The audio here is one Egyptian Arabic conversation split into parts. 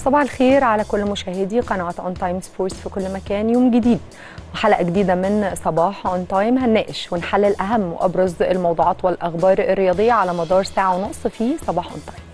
صباح الخير على كل مشاهدي قناة اون تايم سبورتس في كل مكان يوم جديد وحلقة جديدة من صباح اون تايم هنناقش ونحلل أهم وأبرز الموضوعات والأخبار الرياضية على مدار ساعة ونص في صباح اون تايم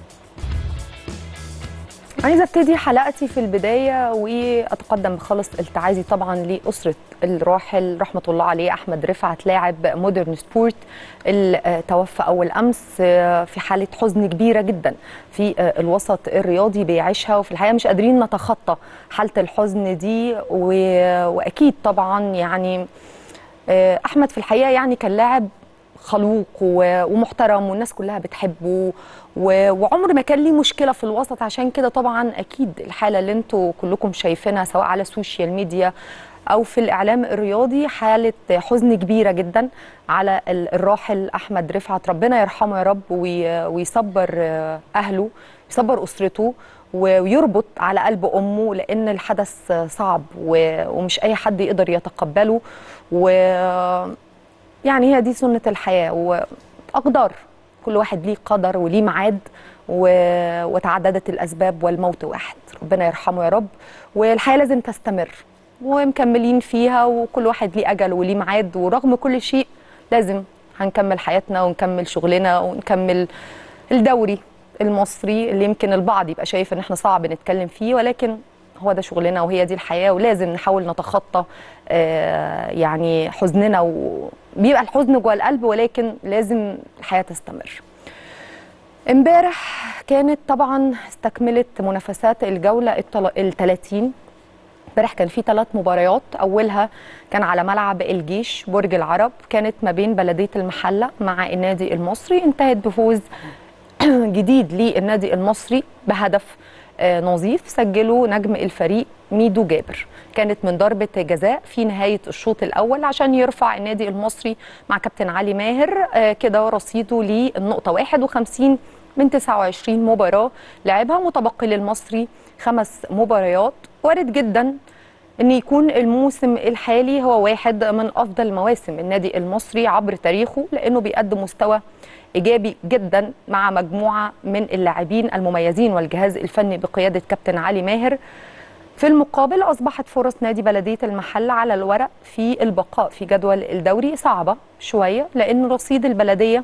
عايزه ابتدي حلقتي في البدايه واتقدم بخلص التعازي طبعا لاسره الراحل رحمه الله عليه احمد رفعت لاعب مودرن سبورت اللي توفى اول امس في حاله حزن كبيره جدا في الوسط الرياضي بيعيشها وفي الحقيقه مش قادرين نتخطى حاله الحزن دي واكيد طبعا يعني احمد في الحقيقه يعني كان لاعب خلوق ومحترم والناس كلها بتحبه وعمر ما كان ليه مشكله في الوسط عشان كده طبعا اكيد الحاله اللي انتوا كلكم شايفينها سواء على السوشيال ميديا او في الاعلام الرياضي حاله حزن كبيره جدا على الراحل احمد رفعت ربنا يرحمه يا رب ويصبر اهله يصبر اسرته ويربط على قلب امه لان الحدث صعب ومش اي حد يقدر يتقبله و يعني هي دي سنة الحياة وأقدار كل واحد ليه قدر وليه ميعاد و... وتعددت الأسباب والموت واحد ربنا يرحمه يا رب والحياة لازم تستمر ومكملين فيها وكل واحد ليه أجل وليه ميعاد ورغم كل شيء لازم هنكمل حياتنا ونكمل شغلنا ونكمل الدوري المصري اللي يمكن البعض يبقى شايف ان احنا صعب نتكلم فيه ولكن هو ده شغلنا وهي دي الحياه ولازم نحاول نتخطى آه يعني حزننا وبيبقى الحزن جوه القلب ولكن لازم الحياه تستمر. امبارح كانت طبعا استكملت منافسات الجوله ال 30 امبارح كان في ثلاث مباريات اولها كان على ملعب الجيش برج العرب كانت ما بين بلديه المحله مع النادي المصري انتهت بفوز جديد للنادي المصري بهدف نظيف سجله نجم الفريق ميدو جابر كانت من ضربة جزاء في نهاية الشوط الأول عشان يرفع النادي المصري مع كابتن علي ماهر كده رصيده للنقطة 51 من 29 مباراة لعبها متبقي للمصري خمس مباريات وارد جدا ان يكون الموسم الحالي هو واحد من افضل مواسم النادي المصري عبر تاريخه لانه بيقدم مستوى ايجابي جدا مع مجموعه من اللاعبين المميزين والجهاز الفني بقياده كابتن علي ماهر في المقابل اصبحت فرص نادي بلديه المحله على الورق في البقاء في جدول الدوري صعبه شويه لان رصيد البلديه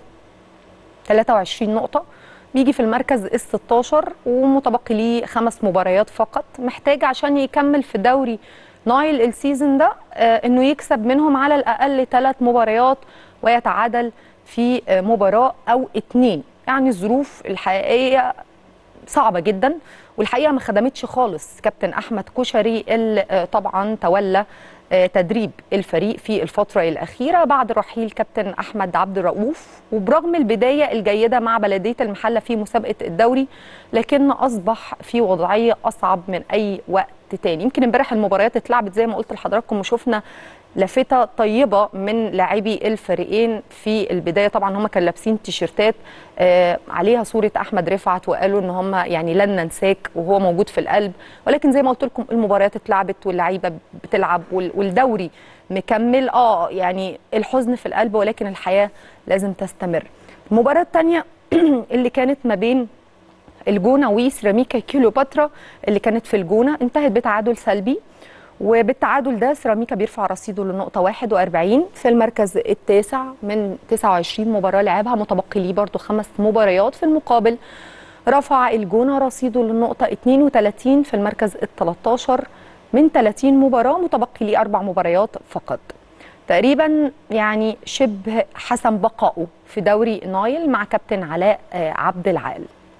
23 نقطه بيجي في المركز ال 16 ومتبقي ليه خمس مباريات فقط محتاج عشان يكمل في دوري نايل السيزون ده آه انه يكسب منهم على الاقل ثلاث مباريات ويتعادل في مباراه او اتنين يعني الظروف الحقيقيه صعبه جدا والحقيقه ما خدمتش خالص كابتن احمد كشري اللي طبعا تولى تدريب الفريق في الفتره الاخيره بعد رحيل كابتن احمد عبد الرؤوف وبرغم البدايه الجيده مع بلديه المحله في مسابقه الدوري لكن اصبح في وضعيه اصعب من اي وقت تاني يمكن امبارح المباريات اتلعبت زي ما قلت لحضراتكم وشفنا لافته طيبه من لاعبي الفريقين في البدايه طبعا هم كانوا لابسين تيشيرتات آه عليها صوره احمد رفعت وقالوا ان هم يعني لن ننساك وهو موجود في القلب ولكن زي ما قلت لكم المباريات اتلعبت واللعيبه بتلعب والدوري مكمل اه يعني الحزن في القلب ولكن الحياه لازم تستمر المباراه الثانيه اللي كانت ما بين الجونه وسيراميكا كيلوباترا اللي كانت في الجونه انتهت بتعادل سلبي وبالتعادل ده سيراميكا بيرفع رصيده للنقطة 41 في المركز التاسع من 29 مباراة لعبها متبقي ليه برضه خمس مباريات في المقابل رفع الجونة رصيده للنقطة 32 في المركز ال 13 من 30 مباراة متبقي ليه أربع مباريات فقط تقريبا يعني شبه حسم بقائه في دوري نايل مع كابتن علاء عبد العال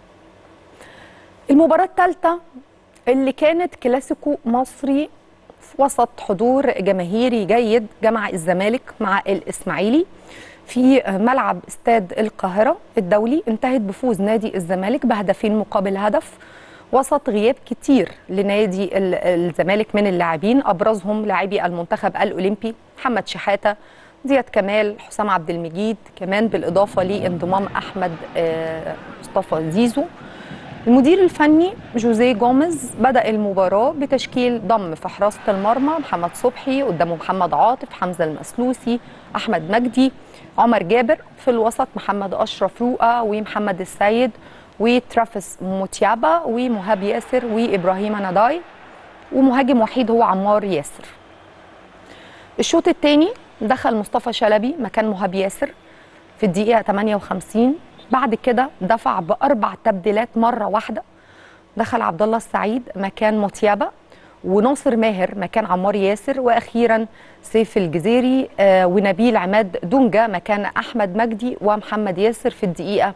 المباراة الثالثة اللي كانت كلاسيكو مصري وسط حضور جماهيري جيد جمع الزمالك مع الإسماعيلي في ملعب استاد القاهرة الدولي انتهت بفوز نادي الزمالك بهدفين مقابل هدف وسط غياب كتير لنادي الزمالك من اللاعبين أبرزهم لاعبي المنتخب الأولمبي محمد شحاتة زياد كمال حسام عبد المجيد كمان بالإضافة لانضمام أحمد مصطفى زيزو المدير الفني جوزيه جوميز بدأ المباراة بتشكيل ضم في حراسة المرمى محمد صبحي قدامه محمد عاطف حمزة المسلوسي أحمد مجدي عمر جابر في الوسط محمد أشرف رؤى ومحمد السيد وترافيس موتيابا ومهاب ياسر وابراهيم ناداي ومهاجم وحيد هو عمار ياسر الشوط الثاني دخل مصطفى شلبي مكان مهاب ياسر في الدقيقه 58 بعد كده دفع باربع تبديلات مره واحده دخل عبد الله السعيد مكان موتيابا وناصر ماهر مكان عمار ياسر واخيرا سيف الجزيري آه ونبيل عماد دونجا مكان احمد مجدي ومحمد ياسر في الدقيقه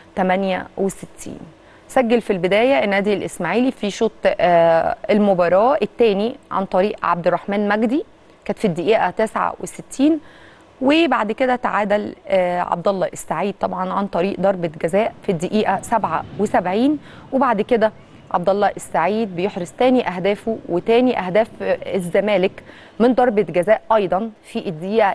68 سجل في البدايه النادي الاسماعيلي في شوط آه المباراه الثاني عن طريق عبد الرحمن مجدي كانت في الدقيقه 69 وبعد كده تعادل آه عبد الله السعيد طبعا عن طريق ضربه جزاء في الدقيقه 77 وبعد كده عبد الله السعيد بيحرز تاني اهدافه وتاني اهداف الزمالك من ضربه جزاء ايضا في الدقيقه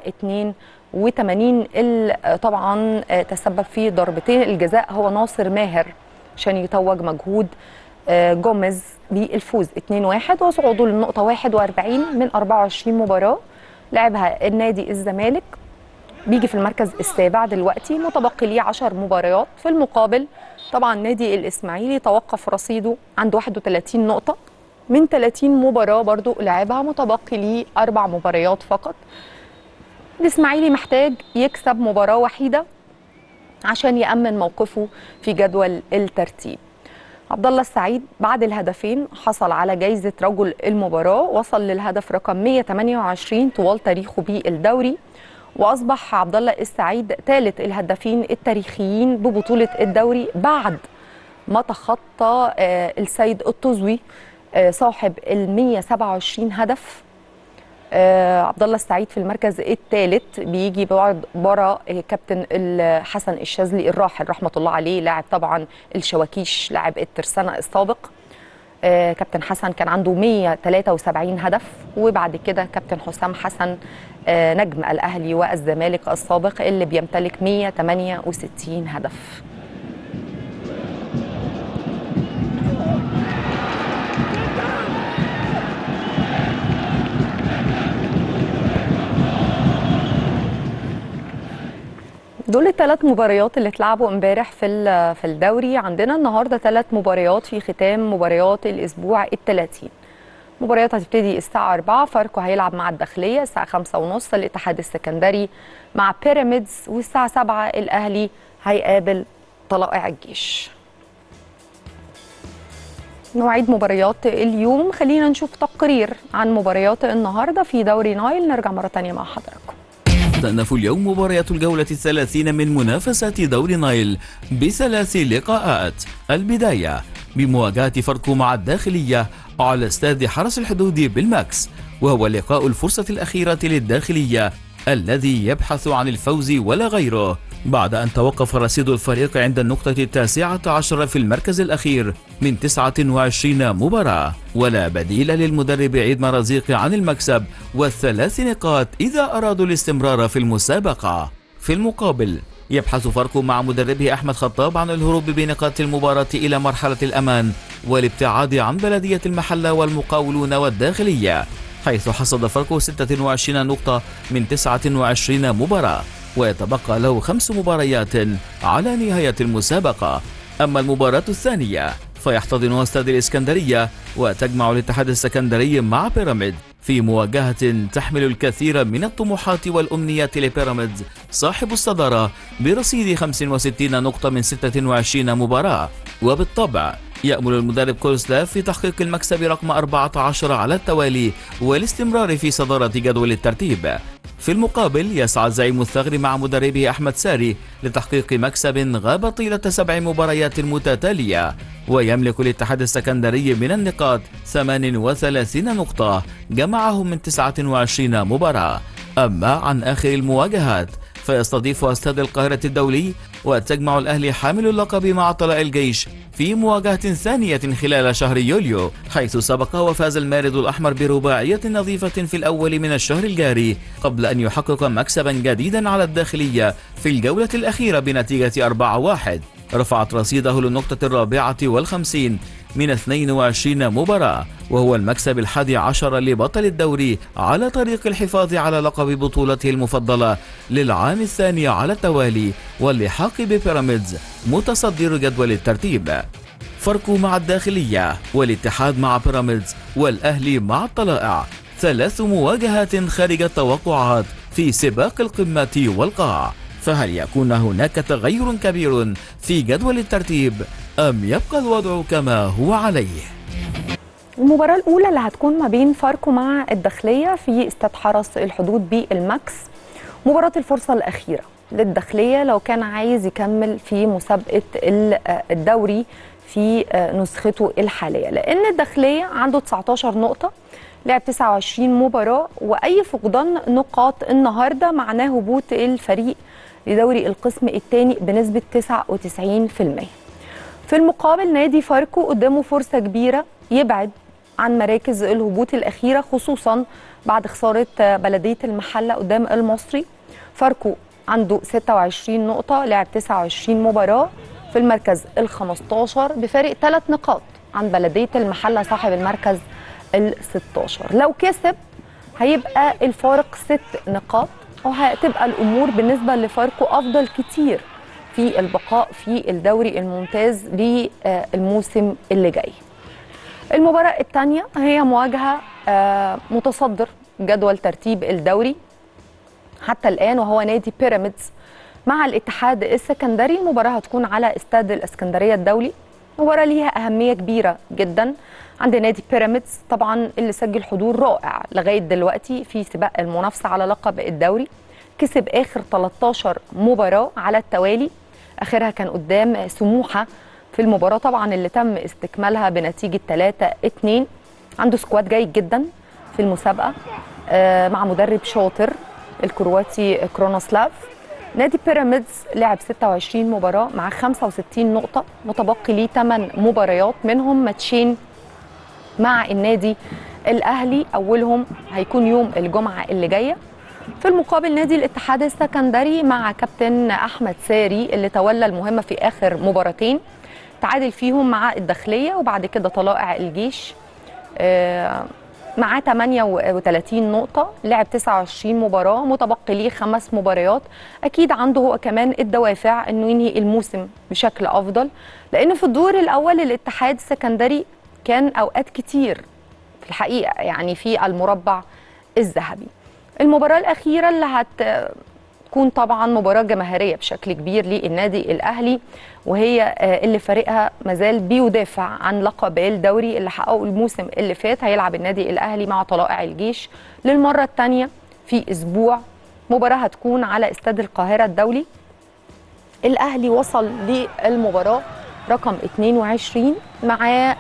82 اللي طبعا تسبب في ضربتين الجزاء هو ناصر ماهر عشان يتوج مجهود جوميز بالفوز 2-1 وصعوده للنقطه 41 من 24 مباراه لعبها النادي الزمالك بيجي في المركز السابع دلوقتي متبقي ليه 10 مباريات في المقابل طبعا نادي الاسماعيلي توقف رصيده عند 31 نقطه من 30 مباراه برضو لعبها متبقي ليه اربع مباريات فقط الاسماعيلي محتاج يكسب مباراه وحيده عشان يامن موقفه في جدول الترتيب عبد الله السعيد بعد الهدفين حصل على جائزه رجل المباراه وصل للهدف رقم 128 طوال تاريخه بالدوري واصبح عبد الله السعيد ثالث الهدافين التاريخيين ببطوله الدوري بعد ما تخطى السيد الطزوي صاحب ال 127 هدف عبد الله السعيد في المركز الثالث بيجي بعد ورا كابتن حسن الشاذلي الراحل رحمه الله عليه لاعب طبعا الشواكيش لاعب الترسانه السابق كابتن حسن كان عنده 173 هدف وبعد كده كابتن حسام حسن نجم الاهلي والزمالك السابق اللي بيمتلك 168 هدف دول الثلاث مباريات اللي اتلعبوا امبارح في في الدوري عندنا النهارده ثلاث مباريات في ختام مباريات الاسبوع ال 30 مباريات هتبتدي الساعة 4 فاركو هيلعب مع الداخلية الساعة 5 ونص الاتحاد السكندري مع بيراميدز والساعة 7 الأهلي هيقابل طلائع الجيش نوعيد مباريات اليوم خلينا نشوف تقرير عن مباريات النهاردة في دوري نايل نرجع مرة تانية مع حضراتكم تستأنف اليوم مباريات الجولة الثلاثين من منافسة دوري نايل بثلاث لقاءات البداية بمواجهة فرقو مع الداخلية على استاد حرس الحدود بالماكس وهو لقاء الفرصة الأخيرة للداخلية الذي يبحث عن الفوز ولا غيره بعد أن توقف رصيد الفريق عند النقطة التاسعة عشر في المركز الأخير من 29 مباراة ولا بديل للمدرب عيد مرازيق عن المكسب والثلاث نقاط إذا أرادوا الاستمرار في المسابقة في المقابل يبحث فرق مع مدربه أحمد خطاب عن الهروب بنقاط المباراة إلى مرحلة الأمان والابتعاد عن بلدية المحلة والمقاولون والداخلية حيث حصد فرق 26 نقطة من 29 مباراة ويتبقى له خمس مباريات على نهاية المسابقة أما المباراة الثانية فيحتضنها استاد الإسكندرية وتجمع الاتحاد السكندري مع بيراميد في مواجهة تحمل الكثير من الطموحات والأمنيات لبيراميدز صاحب الصدارة برصيد 65 نقطة من 26 مباراة وبالطبع يأمل المدرب كولسلاف في تحقيق المكسب رقم 14 على التوالي والاستمرار في صدارة جدول الترتيب في المقابل يسعى الزعيم الثغري مع مدربه أحمد ساري لتحقيق مكسب غاب طيلة سبع مباريات متتالية ويملك الاتحاد السكندري من النقاط 38 نقطة جمعهم من 29 مباراة أما عن آخر المواجهات فيستضيف استاد القاهرة الدولي وتجمع الأهلي حامل اللقب مع طلائع الجيش في مواجهة ثانية خلال شهر يوليو حيث سبق وفاز المارد الأحمر برباعية نظيفة في الأول من الشهر الجاري قبل أن يحقق مكسبا جديدا على الداخلية في الجولة الأخيرة بنتيجة 4-1 رفعت رصيده للنقطة الرابعة والخمسين من 22 مباراة وهو المكسب الحادي عشر لبطل الدوري على طريق الحفاظ على لقب بطولته المفضلة للعام الثاني على التوالي واللحاق ببيراميدز متصدر جدول الترتيب فرق مع الداخلية والاتحاد مع بيراميدز والأهلي مع الطلائع ثلاث مواجهات خارج التوقعات في سباق القمة والقاع فهل يكون هناك تغير كبير في جدول الترتيب أم يبقى الوضع كما هو عليه؟ المباراة الأولى اللي هتكون ما بين فاركو مع الداخلية في استاد حرس الحدود بالماكس مباراة الفرصة الأخيرة للداخلية لو كان عايز يكمل في مسابقة الدوري في نسخته الحالية لأن الداخلية عنده 19 نقطة لعب 29 مباراة وأي فقدان نقاط النهاردة معناه هبوط الفريق لدوري القسم الثاني بنسبة 99% في المقابل نادي فاركو قدامه فرصة كبيرة يبعد عن مراكز الهبوط الأخيرة خصوصا بعد خسارة بلدية المحلة قدام المصري فاركو عنده 26 نقطة لعب 29 مباراة في المركز ال 15 بفارق 3 نقاط عن بلدية المحلة صاحب المركز ال 16 لو كسب هيبقى الفارق 6 نقاط وهتبقى الأمور بالنسبة لفاركو أفضل كتير في البقاء في الدوري الممتاز للموسم اللي جاي المباراة الثانية هي مواجهة متصدر جدول ترتيب الدوري حتى الآن وهو نادي بيراميدز مع الاتحاد السكندري المباراة هتكون على استاد الاسكندرية الدولي مباراة ليها أهمية كبيرة جدا عند نادي بيراميدز طبعا اللي سجل حضور رائع لغاية دلوقتي في سباق المنافسة على لقب الدوري كسب آخر 13 مباراة على التوالي آخرها كان قدام سموحة في المباراة طبعا اللي تم استكمالها بنتيجة 3-2 عنده سكواد جيد جدا في المسابقة مع مدرب شاطر الكرواتي كرونوسلاف نادي بيراميدز لعب 26 مباراة مع 65 نقطة متبقي ليه 8 مباريات منهم ماتشين مع النادي الأهلي أولهم هيكون يوم الجمعة اللي جاية في المقابل نادي الاتحاد السكندري مع كابتن أحمد ساري اللي تولى المهمة في آخر مباراتين تعادل فيهم مع الداخلية وبعد كده طلائع الجيش آه معاه 38 نقطة لعب 29 مباراة متبقي ليه خمس مباريات أكيد عنده هو كمان الدوافع إنه ينهي الموسم بشكل أفضل لأن في الدور الأول الاتحاد السكندري كان أوقات كتير في الحقيقة يعني في المربع الذهبي المباراة الأخيرة اللي هتكون طبعا مباراة جماهيرية بشكل كبير للنادي الأهلي وهي اللي فريقها مازال بيدافع عن لقب الدوري اللي حققه الموسم اللي فات هيلعب النادي الأهلي مع طلائع الجيش للمرة الثانية في أسبوع مباراة هتكون على استاد القاهرة الدولي الأهلي وصل للمباراة رقم 22 معاه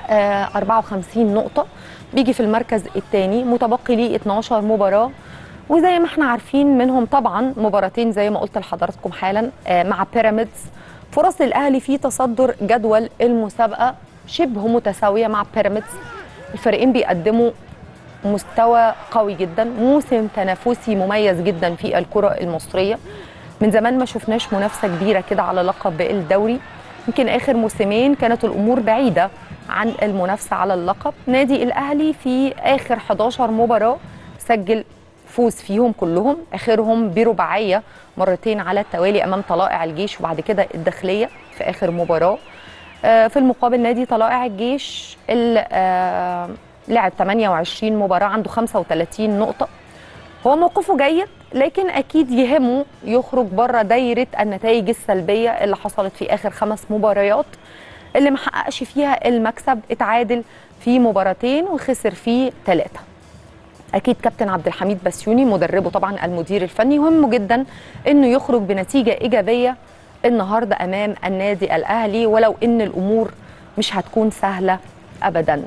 54 نقطة بيجي في المركز الثاني متبقي ليه 12 مباراة وزي ما احنا عارفين منهم طبعا مباراتين زي ما قلت لحضراتكم حالا مع بيراميدز فرص الاهلي في تصدر جدول المسابقه شبه متساويه مع بيراميدز الفريقين بيقدموا مستوى قوي جدا موسم تنافسي مميز جدا في الكره المصريه من زمان ما شفناش منافسه كبيره كده على لقب الدوري يمكن اخر موسمين كانت الامور بعيده عن المنافسه على اللقب نادي الاهلي في اخر 11 مباراه سجل فوز فيهم كلهم اخرهم برباعيه مرتين على التوالي امام طلائع الجيش وبعد كده الداخليه في اخر مباراه في المقابل نادي طلائع الجيش اللي لعب 28 مباراه عنده 35 نقطه هو موقفه جيد لكن اكيد يهمه يخرج بره دايره النتائج السلبيه اللي حصلت في اخر خمس مباريات اللي ما حققش فيها المكسب اتعادل في مباراتين وخسر في ثلاثه اكيد كابتن عبد الحميد بسيوني مدربه طبعا المدير الفني مهم جدا انه يخرج بنتيجه ايجابيه النهارده امام النادي الاهلي ولو ان الامور مش هتكون سهله ابدا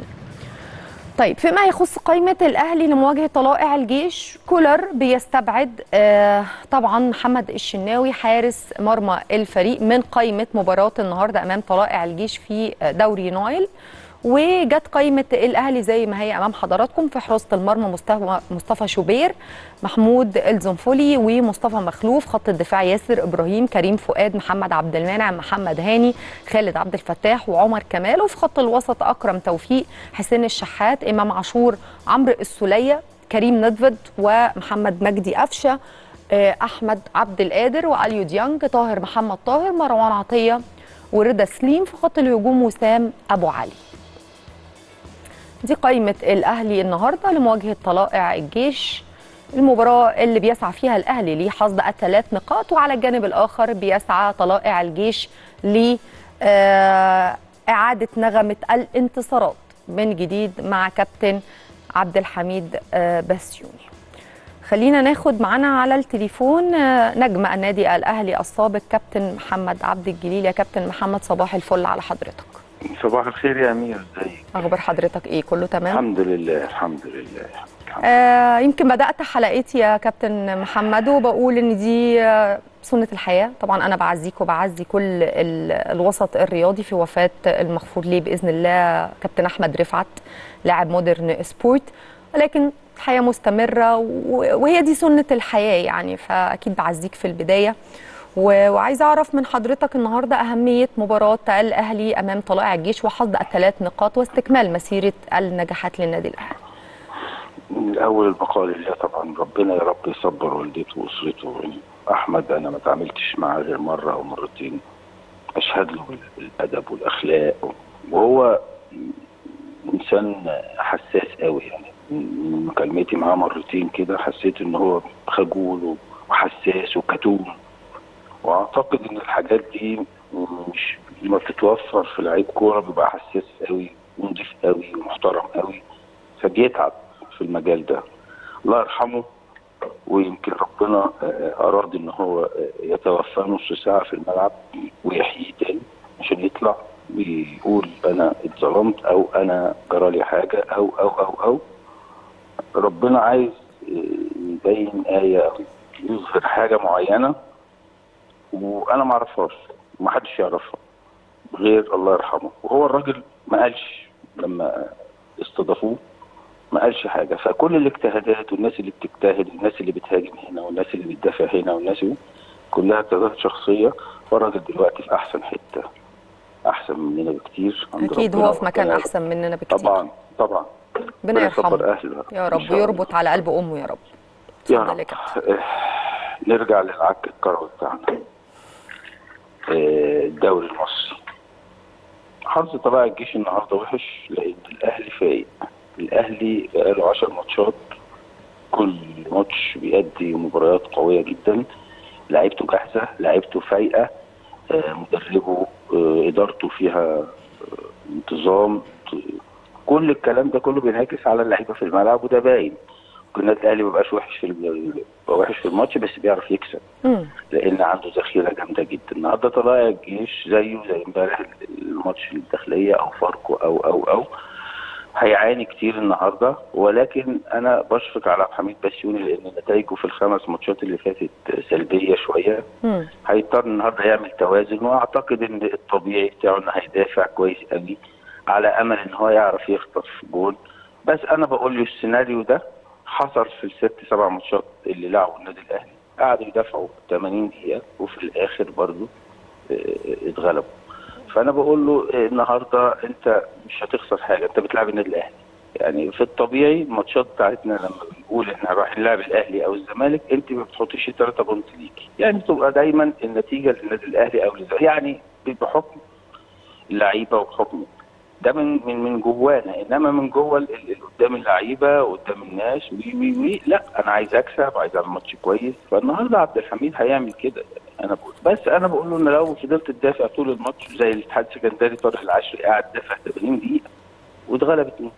طيب فيما يخص قائمة الأهلي لمواجهة طلائع الجيش كولر بيستبعد آه طبعا محمد الشناوي حارس مرمى الفريق من قائمة مباراة النهاردة أمام طلائع الجيش في دوري نايل وجت قائمة الأهلي زي ما هي أمام حضراتكم في حراسة المرمى مصطفى مصطفى شوبير محمود الزنفولي ومصطفى مخلوف خط الدفاع ياسر إبراهيم كريم فؤاد محمد عبد المنعم محمد هاني خالد عبد الفتاح وعمر كمال وفي خط الوسط أكرم توفيق حسين الشحات إمام عاشور عمرو السولية كريم ندفد ومحمد مجدي قفشه آه، احمد عبد القادر واليو ديانج طاهر محمد طاهر مروان عطيه ورضا سليم في خط الهجوم وسام ابو علي دي قائمه الاهلي النهارده لمواجهه طلائع الجيش المباراة اللي بيسعى فيها الأهلي لحصد الثلاث نقاط وعلى الجانب الآخر بيسعى طلائع الجيش ل آه، إعادة نغمة الانتصارات من جديد مع كابتن عبد الحميد آه، بسيوني خلينا ناخد معانا على التليفون آه، نجم النادي الأهلي السابق كابتن محمد عبد الجليل يا كابتن محمد صباح الفل على حضرتك صباح الخير يا امير ازيك أخبار حضرتك إيه كله تمام؟ الحمد لله الحمد لله الحمد آه يمكن بدأت حلقتي يا كابتن محمد وبقول إن دي آه، سنة الحياة طبعا أنا بعزيك وبعزي كل ال- الوسط الرياضي في وفاة المغفور ليه بإذن الله كابتن أحمد رفعت لاعب مودرن سبورت ولكن الحياة مستمرة و- وهي دي سنة الحياة يعني فأكيد بعزيك في البداية و- وعايزة أعرف من حضرتك النهاردة أهمية مباراة الأهلي أمام طلائع الجيش وحصد الثلاث نقاط واستكمال مسيرة النجاحات للنادي الأهلي الاول البقاء لله طبعا ربنا يا رب يصبر والدته واسرته يعني احمد انا ما تعاملتش معاه غير مره او مرتين اشهد له بالادب والاخلاق وهو انسان حساس قوي يعني من مكالمتي معاه مرتين كده حسيت ان هو خجول وحساس وكتوم واعتقد ان الحاجات دي مش لما بتتوفر في لعيب كوره بيبقى حساس قوي ونضيف قوي ومحترم قوي فبيتعب في المجال ده الله يرحمه ويمكن ربنا آه، اراد ان هو آه، يتوفى نص ساعه في الملعب ويحييه تاني عشان يطلع ويقول انا اتظلمت او انا جرالي حاجه او او او او ربنا عايز آه، يبين ايه او يظهر حاجه معينه وانا ما اعرفهاش ومحدش يعرفها غير الله يرحمه وهو الراجل ما قالش لما استضافوه ما قالش حاجه فكل الاجتهادات والناس اللي بتجتهد والناس اللي بتهاجم هنا والناس اللي بتدافع هنا والناس اللي كلها اجتهادات شخصيه والراجل دلوقتي في احسن حته احسن مننا بكتير عند أكيد ربنا هو في مكان وربنا أحسن مننا بكتير طبعا طبعا ربنا يصبر يرحمه اهله يا إن رب شاء الله. ويربط على قلب امه يا رب يا اتفضل رب يا كابتن آه، نرجع للعك الكروي بتاعنا آه، الدوري المصري حظ طلائع الجيش النهارده وحش لان الاهلي فايق الاهلي بقاله 10 ماتشات كل ماتش بيأدي مباريات قويه جدا لعيبته جاهزه لعيبته فايقه آه، مدربه آه، ادارته فيها آه، انتظام كل الكلام ده كله بينعكس على اللعيبه في الملعب وده باين النادي الاهلي ما بقاش وحش في ال- بقى وحش في الماتش بس بيعرف يكسب مم. لان عنده ذخيره جامده جدا النهارده طلائع الجيش زيه زي امبارح الماتش الداخليه او فاركو او او او هيعاني كتير النهارده ولكن انا بشفق على عبد الحميد بسيوني لان نتائجه في الخمس ماتشات اللي فاتت سلبيه شويه مم. هيضطر النهارده يعمل توازن واعتقد ان الطبيعي بتاعه انه هيدافع كويس قوي على امل ان هو يعرف يخطف جول بس انا بقول له السيناريو ده حصل في الست سبع ماتشات اللي لعبوا النادي الاهلي قعدوا يدافعوا 80 دقيقه وفي الاخر برضو آه، اتغلبوا فانا بقول له آه، النهارده انت مش هتخسر حاجه انت بتلعب النادي الاهلي يعني في الطبيعي الماتشات بتاعتنا لما بنقول احنا رايحين نلعب الاهلي او الزمالك انت ما بتحطيش الثلاثه بونت ليكي يعني بتبقى دايما النتيجه للنادي الاهلي او للزمالك يعني بحكم اللعيبه وبحكم ده من من من جوانا انما من جوه ال- ال- قدام اللعيبه قدام الناس وي وي وي لا انا عايز اكسب عايز اعمل ماتش كويس فالنهارده عبد الحميد هيعمل كده يعني انا بقول بس انا بقول له ان لو فضلت تدافع طول الماتش زي الاتحاد السكندري طارق العشري قاعد دافع 80 دقيقه واتغلبت منه.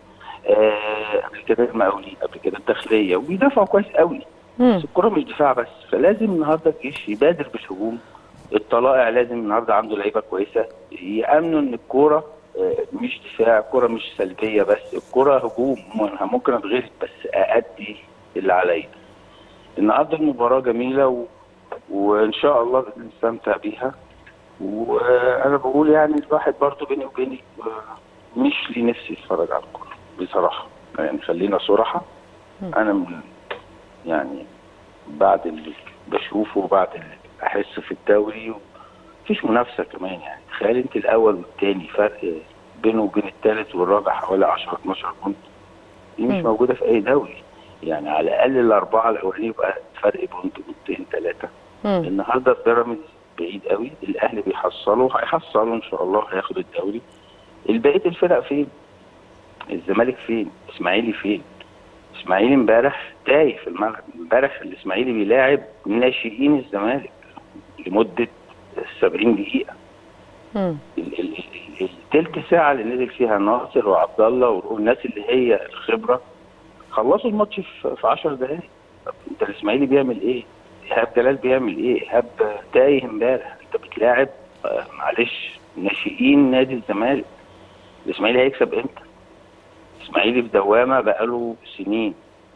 آه قبل كده المقاولين قبل كده الداخليه وبيدافعوا كويس قوي مم. بس الكوره مش دفاع بس فلازم النهارده الجيش يبادر بالهجوم الطلائع لازم النهارده عنده لعيبه كويسه يامنوا ان الكوره آه، مش دفاع الكوره مش سلبيه بس الكوره هجوم أنا ممكن اتغلب بس اادي اللي عليا النهارده المباراه جميله و... وان شاء الله نستمتع بيها وانا بقول يعني الواحد برضو بيني وبيني آه، مش لي نفسي اتفرج على الكوره بصراحه يعني خلينا صراحه انا من يعني بعد اللي بشوفه وبعد اللي احس في الدوري مفيش منافسه كمان يعني تخيل انت الاول والثاني فرق بينه وبين الثالث والرابع حوالي 10 12 بونت دي مش مم. موجوده في اي دوري يعني على الاقل الاربعه الاولانيين يبقى فرق بونت بونتين ثلاثه مم. النهارده بيراميدز بعيد قوي الاهلي بيحصله هيحصله ان شاء الله هياخد الدوري البقيه الفرق فين الزمالك فين اسماعيلي فين اسماعيلي امبارح تايه في الملعب امبارح الاسماعيلي بيلاعب ناشئين الزمالك لمده 70 دقيقه مم. ال- ال- ال- التلت ساعه اللي نزل فيها ناصر وعبد الله والناس اللي هي الخبره خلصوا الماتش في في 10 دقائق طب انت الاسماعيلي بيعمل ايه؟ ايهاب جلال بيعمل ايه؟ ايهاب تايه امبارح انت بتلاعب آه، معلش ناشئين نادي الزمالك الاسماعيلي هيكسب امتى؟ الاسماعيلي في دوامه بقاله سنين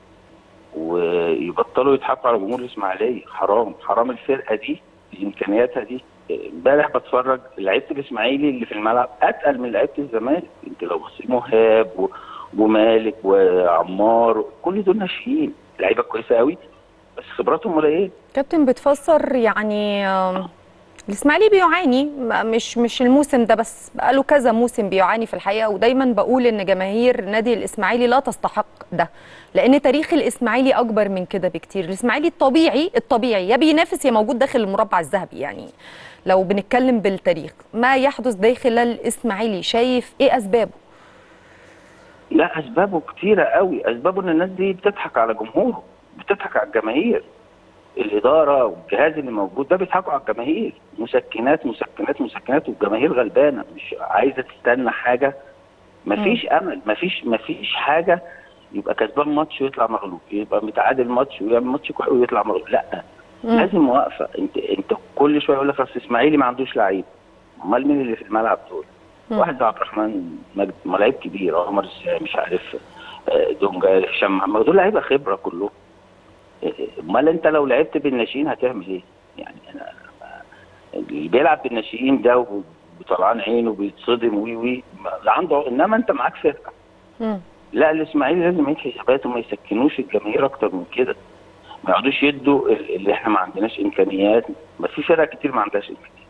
ويبطلوا يضحكوا على جمهور الاسماعيليه حرام حرام الفرقه دي بامكانياتها دي امبارح بتفرج لعيبه الاسماعيلي اللي في الملعب اتقل من لعيبه الزمالك انت لو بصيت مهاب و- ومالك وعمار كل دول ناشئين لعيبه كويسه قوي بس خبراتهم قليله كابتن بتفسر يعني آم، الاسماعيلي بيعاني م- مش مش الموسم ده بس بقاله كذا موسم بيعاني في الحقيقه ودايما بقول ان جماهير نادي الاسماعيلي لا تستحق ده لان تاريخ الاسماعيلي اكبر من كده بكتير الاسماعيلي الطبيعي الطبيعي يا بينافس يا موجود داخل المربع الذهبي يعني لو بنتكلم بالتاريخ ما يحدث داخل الاسماعيلي شايف ايه اسبابه لا اسبابه كتيره قوي اسبابه ان الناس دي بتضحك على جمهوره بتضحك على الجماهير الاداره والجهاز اللي موجود ده بيضحكوا على الجماهير مسكنات مسكنات مسكنات والجماهير غلبانه مش عايزه تستنى حاجه مفيش امل مفيش مفيش حاجه يبقى كسبان ماتش ويطلع مغلوب يبقى متعادل ماتش ويعمل ماتش كويس ويطلع مغلوب لا مم. لازم واقفه انت انت كل شويه يقول لك اصل اسماعيلي ما عندوش لعيب امال مين اللي في الملعب دول؟ مم. واحد زي عبد الرحمن مجدي ما لعيب كبير عمر السام مش عارف آه، دونجا هشام محمد دول لعيبه خبره كلهم آه، امال انت لو لعبت بالناشئين هتعمل ايه؟ يعني انا اللي بيلعب بالناشئين ده وطلعان عينه وبيتصدم وي وي ما- عنده انما انت معاك فرقه مم. لا الاسماعيلي لازم يعيد حساباته وما يسكنوش الجماهير اكتر من كده ما يقعدوش يدوا ال- اللي احنا ما عندناش امكانيات ما في فرق كتير ما عندهاش امكانيات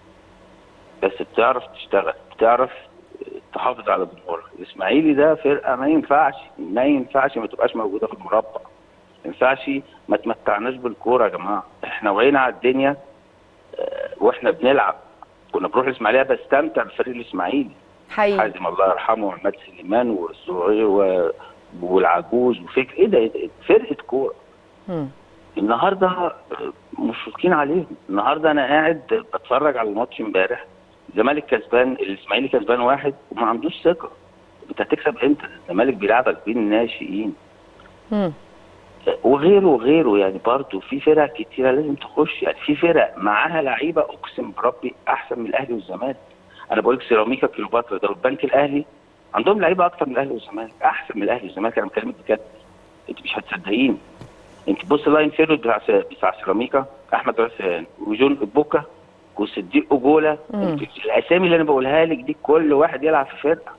بس بتعرف تشتغل بتعرف تحافظ على جمهورها الاسماعيلي ده فرقه ما ينفعش ما ينفعش ما تبقاش موجوده في المربع ما ينفعش ما تمتعناش بالكوره يا جماعه احنا وعينا على الدنيا آه، واحنا بنلعب كنا بنروح الاسماعيليه بستمتع بفريق الاسماعيلي حقيقي حازم الله يرحمه وعماد سليمان والزهير و... والعجوز وفكر ايه ده إيه ده؟ فرقه كوره مم. النهارده آه، مشفقين عليهم النهارده انا قاعد بتفرج على الماتش امبارح الزمالك كسبان الاسماعيلي كسبان واحد وما عندوش ثقه انت هتكسب امتى الزمالك بيلعبك بين ناشئين مم. وغيره وغيره يعني برضه في فرق كتيره لازم تخش يعني في فرق معاها لعيبه اقسم بربي احسن من الاهلي والزمالك انا بقول لك سيراميكا كليوباترا ده والبنك الاهلي عندهم لعيبه اكتر من الاهلي والزمالك احسن من الاهلي والزمالك انا بكلمك بجد انت مش هتصدقيني انت بص اللاين فيرود بتاع س- بتاع سيراميكا احمد رسان وجون بوكا وصديق اوجولا مم. انت الاسامي اللي انا بقولها لك دي كل واحد يلعب في فرقه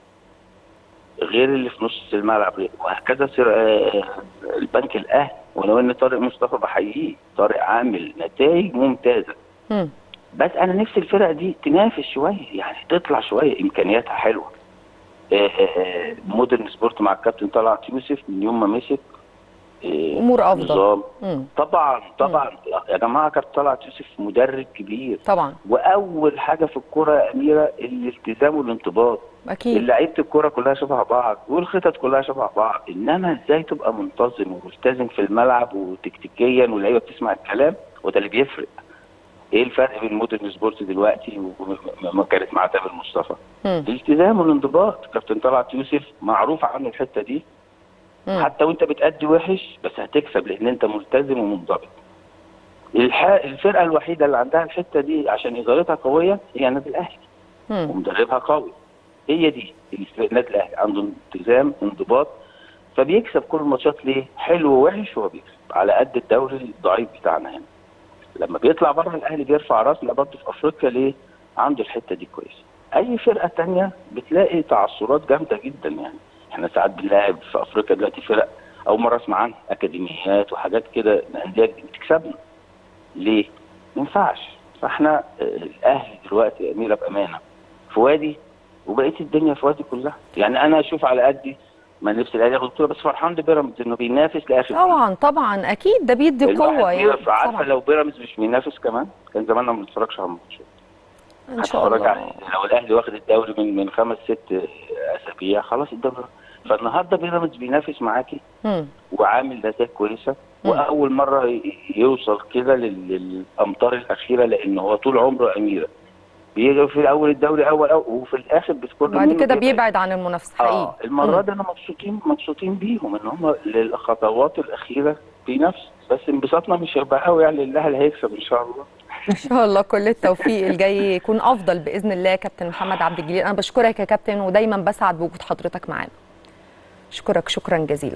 غير اللي في نص الملعب وهكذا سر... آه، البنك الاهلي ولو ان طارق مصطفى بحييه طارق عامل نتائج ممتازه مم. بس انا نفسي الفرق دي تنافس شويه يعني تطلع شويه امكانياتها حلوه آه، آه، آه، مودرن سبورت مع الكابتن طلعت يوسف من يوم ما مسك آه، أمور أفضل. نظام. مم. طبعا طبعا يا جماعه كابتن طلعت يوسف مدرب كبير طبعا واول حاجه في الكوره يا اميره الالتزام والانضباط اكيد لعيبه الكوره كلها شبه بعض والخطط كلها شبه بعض انما ازاي تبقى منتظم وملتزم في الملعب وتكتيكيا واللعيبه بتسمع الكلام وده اللي بيفرق ايه الفرق بين مودرن سبورت دلوقتي وما كانت مع تامر مصطفى مم. الالتزام والانضباط كابتن طلعت يوسف معروف عنه الحته دي مم. حتى وانت بتأدي وحش بس هتكسب لان انت ملتزم ومنضبط الح... الفرقه الوحيده اللي عندها الحته دي عشان ادارتها قويه هي النادي الاهلي مم. ومدربها قوي هي دي النادي الاهلي عنده التزام انضباط فبيكسب كل الماتشات ليه؟ حلو ووحش هو بيكسب على قد الدوري الضعيف بتاعنا هنا لما بيطلع بره الاهلي بيرفع راسنا برضه في افريقيا ليه؟ عنده الحته دي كويسه اي فرقه تانية بتلاقي تعثرات جامده جدا يعني احنا ساعات بنلاعب في افريقيا دلوقتي فرق اول مره اسمع عنها اكاديميات وحاجات كده الانديه بتكسبنا ليه؟ ما ينفعش فاحنا آه، الاهلي دلوقتي يا اميره بامانه في وادي وبقيه الدنيا في وادي كلها يعني انا اشوف على قدي ما نفسي الاهلي ياخد بطوله بس فرحان ببيراميدز انه بينافس لاخر طبعا طبعا اكيد ده بيدي الواحد قوه يعني بيقف عارفه طبعا لو بيراميدز مش بينافس كمان كان زماننا ما بنتفرجش على الماتش ان شاء هتفرج الله عليه لو الاهلي واخد الدوري من من خمس ست اسابيع خلاص الدوري فالنهارده بيراميدز بينافس معاكي مم. وعامل نتائج كويسه مم. واول مره ي- يوصل كده لل- للامتار الاخيره لان هو طول عمره اميره بيجي في الاول الدوري اول أو وفي الاخر بتكون بعد كده بيبعد عن المنافسه حقيقي اه المره مم. دي انا مبسوطين مبسوطين بيهم ان هم للخطوات الاخيره بينافسوا بس انبساطنا مش هيبقى قوي يعني الاهلي هيكسب ان شاء الله ان شاء الله كل التوفيق الجاي يكون افضل باذن الله يا كابتن محمد عبد الجليل انا بشكرك يا كابتن ودايما بسعد بوجود حضرتك معانا اشكرك شكرا جزيلا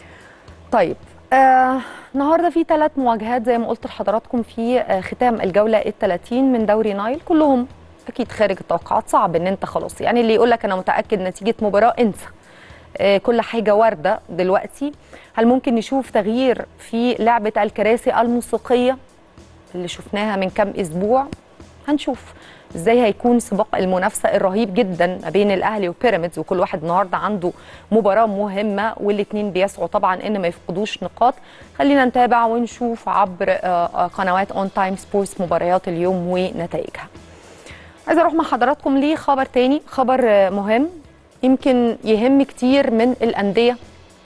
طيب آه النهارده في ثلاث مواجهات زي ما قلت لحضراتكم في آه ختام الجوله ال 30 من دوري نايل كلهم اكيد خارج التوقعات صعب ان انت خلاص يعني اللي يقول لك انا متاكد نتيجه مباراه انسى آه، كل حاجه وارده دلوقتي هل ممكن نشوف تغيير في لعبه الكراسي الموسيقيه اللي شفناها من كام اسبوع هنشوف ازاي هيكون سباق المنافسه الرهيب جدا ما بين الاهلي وبيراميدز وكل واحد النهارده عنده مباراه مهمه والاثنين بيسعوا طبعا ان ما يفقدوش نقاط خلينا نتابع ونشوف عبر آه، آه، قنوات اون تايم سبورتس مباريات اليوم ونتائجها عايزه اروح مع حضراتكم لخبر تاني خبر آه، مهم يمكن يهم كتير من الانديه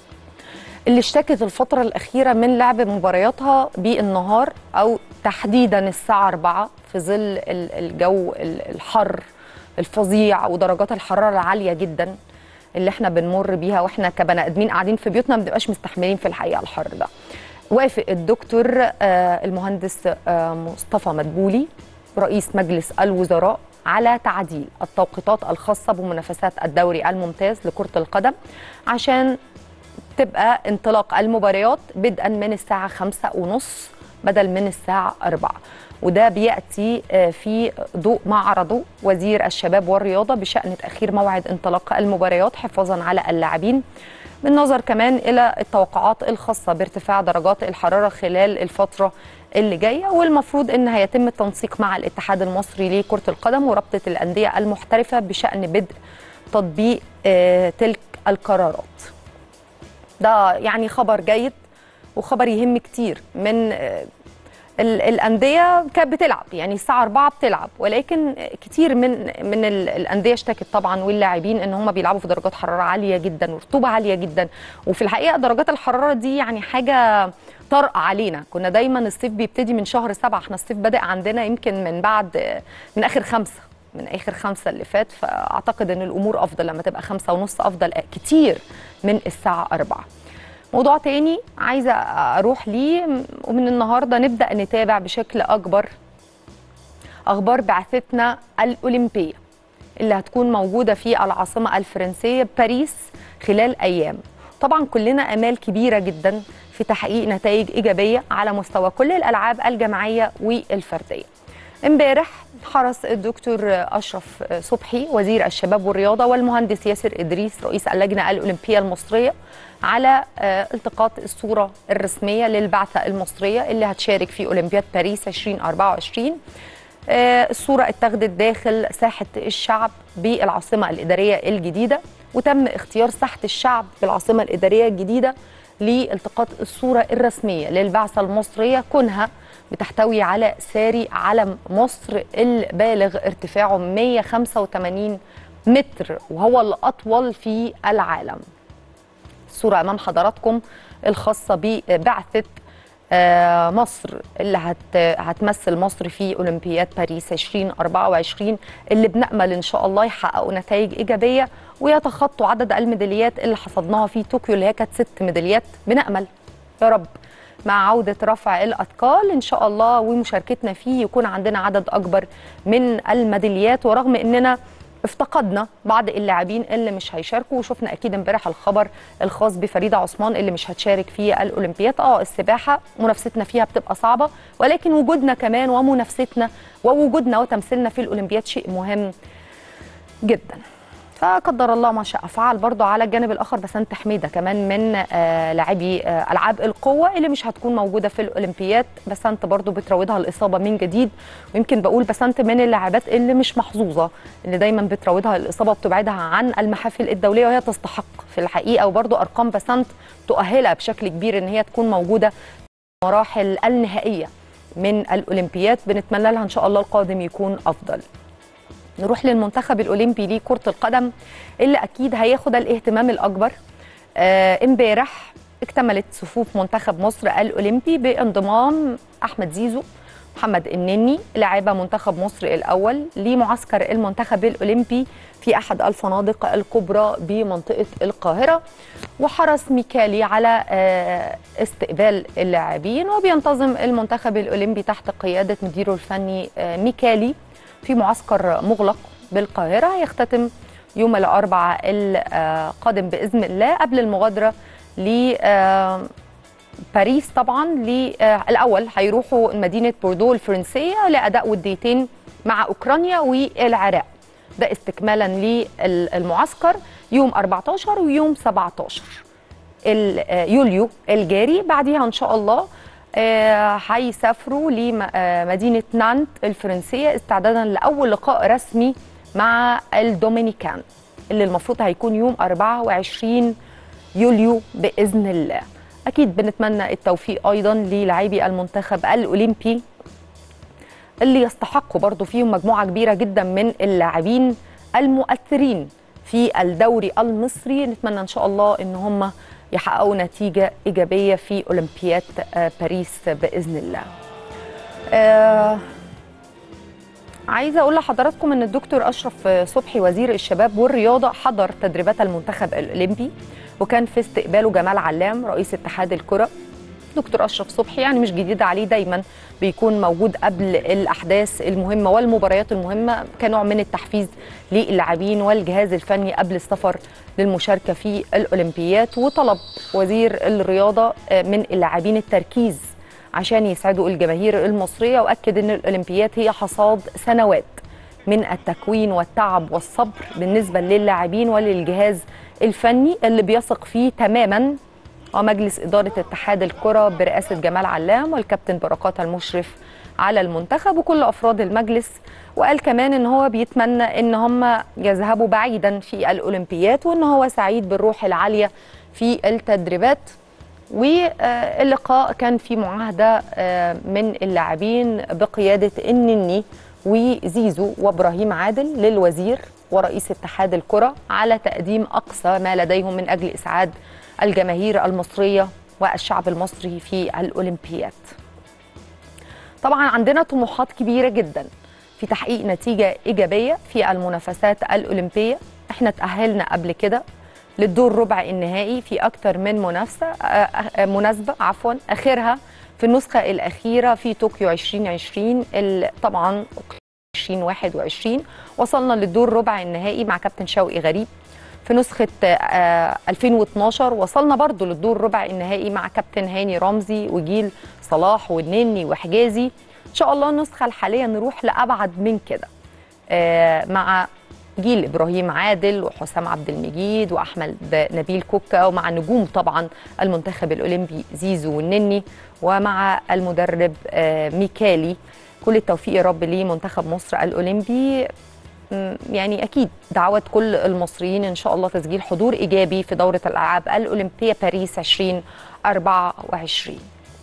اللي اشتكت الفترة الأخيرة من لعب مبارياتها بالنهار أو تحديدا الساعة 4 في ظل ال- الجو ال- الحر الفظيع ودرجات الحرارة العالية جدا اللي احنا بنمر بيها واحنا كبني ادمين قاعدين في بيوتنا ما بنبقاش مستحملين في الحقيقة الحر ده. وافق الدكتور آه، المهندس آه، مصطفى مدبولي رئيس مجلس الوزراء على تعديل التوقيتات الخاصة بمنافسات الدوري الممتاز لكرة القدم عشان تبقى انطلاق المباريات بدءا من الساعة خمسة ونص بدل من الساعة أربعة وده بيأتي آه، في ضوء ما عرضه وزير الشباب والرياضة بشأن تأخير موعد انطلاق المباريات حفاظا على اللاعبين بالنظر كمان إلى التوقعات الخاصة بارتفاع درجات الحرارة خلال الفترة اللي جاية والمفروض إن هيتم التنسيق مع الاتحاد المصري لكرة القدم ورابطة الأندية المحترفة بشأن بدء تطبيق آه، تلك القرارات ده يعني خبر جيد وخبر يهم كتير من آه، ال- الانديه كانت بتلعب يعني الساعه 4 بتلعب ولكن كتير من من ال- الانديه اشتكت طبعا واللاعبين ان هم بيلعبوا في درجات حراره عاليه جدا ورطوبه عاليه جدا وفي الحقيقه درجات الحراره دي يعني حاجه طارئه علينا كنا دايما الصيف بيبتدي من شهر سبعة احنا الصيف بدأ عندنا يمكن من بعد من اخر خمسة من اخر خمسة اللي فات فاعتقد ان الامور افضل لما تبقى خمسة ونص افضل كتير من الساعه 4 موضوع تاني عايزه اروح ليه ومن النهارده نبدا نتابع بشكل اكبر اخبار بعثتنا الاولمبيه اللي هتكون موجوده في العاصمه الفرنسيه باريس خلال ايام طبعا كلنا امال كبيره جدا في تحقيق نتائج ايجابيه على مستوى كل الالعاب الجماعيه والفرديه امبارح حرص الدكتور اشرف صبحي وزير الشباب والرياضه والمهندس ياسر ادريس رئيس اللجنه الاولمبيه المصريه على آه، التقاط الصوره الرسميه للبعثه المصريه اللي هتشارك في اولمبياد باريس 2024 آه، الصورة اتخذت داخل ساحة الشعب بالعاصمة الإدارية الجديدة وتم اختيار ساحة الشعب بالعاصمة الإدارية الجديدة لالتقاط الصورة الرسمية للبعثة المصرية كونها بتحتوي على ساري علم مصر البالغ ارتفاعه 185 متر وهو الأطول في العالم الصورة أمام حضراتكم الخاصة ببعثة آه، مصر اللي هت هتمثل مصر في أولمبياد باريس 2024 اللي بنأمل إن شاء الله يحققوا نتائج إيجابية ويتخطوا عدد الميداليات اللي حصدناها في طوكيو اللي هي كانت ست ميداليات بنأمل يا رب مع عودة رفع الأثقال إن شاء الله ومشاركتنا فيه يكون عندنا عدد أكبر من الميداليات ورغم إننا افتقدنا بعض اللاعبين اللي مش هيشاركوا وشفنا اكيد امبارح الخبر الخاص بفريده عثمان اللي مش هتشارك في الاولمبياد اه السباحه منافستنا فيها بتبقى صعبه ولكن وجودنا كمان ومنافستنا ووجودنا وتمثيلنا في الاولمبياد شيء مهم جدا فقدر الله ما شاء فعل برضه على الجانب الاخر بسنت حميده كمان من آه لاعبي آه العاب القوه اللي مش هتكون موجوده في الاولمبياد بسنت برضه بتراودها الاصابه من جديد ويمكن بقول بسنت من اللاعبات اللي مش محظوظه اللي دايما بتراودها الاصابه وبتبعدها عن المحافل الدوليه وهي تستحق في الحقيقه وبرضه ارقام بسنت تؤهلها بشكل كبير ان هي تكون موجوده في المراحل النهائيه من الاولمبياد بنتمنى لها ان شاء الله القادم يكون افضل نروح للمنتخب الاولمبي لكره القدم اللي اكيد هياخد الاهتمام الاكبر امبارح آه اكتملت صفوف منتخب مصر الاولمبي بانضمام احمد زيزو محمد النني لاعبه منتخب مصر الاول لمعسكر المنتخب الاولمبي في احد الفنادق الكبرى بمنطقه القاهره وحرص ميكالي على آه استقبال اللاعبين وبينتظم المنتخب الاولمبي تحت قياده مديره الفني آه ميكالي في معسكر مغلق بالقاهرة يختتم يوم الأربعاء القادم بإذن الله قبل المغادرة ل باريس طبعا الأول هيروحوا مدينة بوردو الفرنسية لأداء وديتين مع أوكرانيا والعراق ده استكمالا للمعسكر يوم 14 ويوم 17 يوليو الجاري بعديها إن شاء الله هيسافروا لمدينة نانت الفرنسية استعدادا لأول لقاء رسمي مع الدومينيكان اللي المفروض هيكون يوم 24 يوليو بإذن الله أكيد بنتمنى التوفيق أيضا للاعبي المنتخب الأولمبي اللي يستحقوا برضو فيهم مجموعة كبيرة جدا من اللاعبين المؤثرين في الدوري المصري نتمنى إن شاء الله إن هم يحققوا نتيجة إيجابية في أولمبياد باريس بإذن الله آه عايزة أقول لحضراتكم أن الدكتور أشرف صبحي وزير الشباب والرياضة حضر تدريبات المنتخب الأولمبي وكان في استقباله جمال علام رئيس اتحاد الكرة دكتور أشرف صبحي يعني مش جديد عليه دايما بيكون موجود قبل الأحداث المهمة والمباريات المهمة كنوع من التحفيز للاعبين والجهاز الفني قبل السفر للمشاركة في الأولمبيات وطلب وزير الرياضة من اللاعبين التركيز عشان يسعدوا الجماهير المصرية وأكد أن الأولمبيات هي حصاد سنوات من التكوين والتعب والصبر بالنسبة للاعبين وللجهاز الفني اللي بيثق فيه تماما ومجلس إدارة اتحاد الكرة برئاسة جمال علام والكابتن بركات المشرف على المنتخب وكل أفراد المجلس وقال كمان إن هو بيتمنى إن هم يذهبوا بعيدا في الأولمبيات وإن هو سعيد بالروح العالية في التدريبات واللقاء كان في معاهدة من اللاعبين بقيادة النني وزيزو وابراهيم عادل للوزير ورئيس اتحاد الكرة على تقديم أقصى ما لديهم من أجل إسعاد الجماهير المصرية والشعب المصري في الأولمبياد طبعا عندنا طموحات كبيرة جدا في تحقيق نتيجة إيجابية في المنافسات الأولمبية احنا تأهلنا قبل كده للدور ربع النهائي في أكثر من منافسة مناسبة عفوا آخرها في النسخة الأخيرة في طوكيو 2020 طبعا 2021 وصلنا للدور ربع النهائي مع كابتن شوقي غريب في نسخة 2012 وصلنا برضو للدور ربع النهائي مع كابتن هاني رمزي وجيل صلاح والنني وحجازي إن شاء الله النسخة الحالية نروح لأبعد من كده مع جيل إبراهيم عادل وحسام عبد المجيد وأحمد نبيل كوكا ومع نجوم طبعا المنتخب الأولمبي زيزو والنني ومع المدرب ميكالي كل التوفيق يا رب لمنتخب مصر الأولمبي يعني اكيد دعوات كل المصريين ان شاء الله تسجيل حضور ايجابي في دوره الالعاب الاولمبيه باريس 2024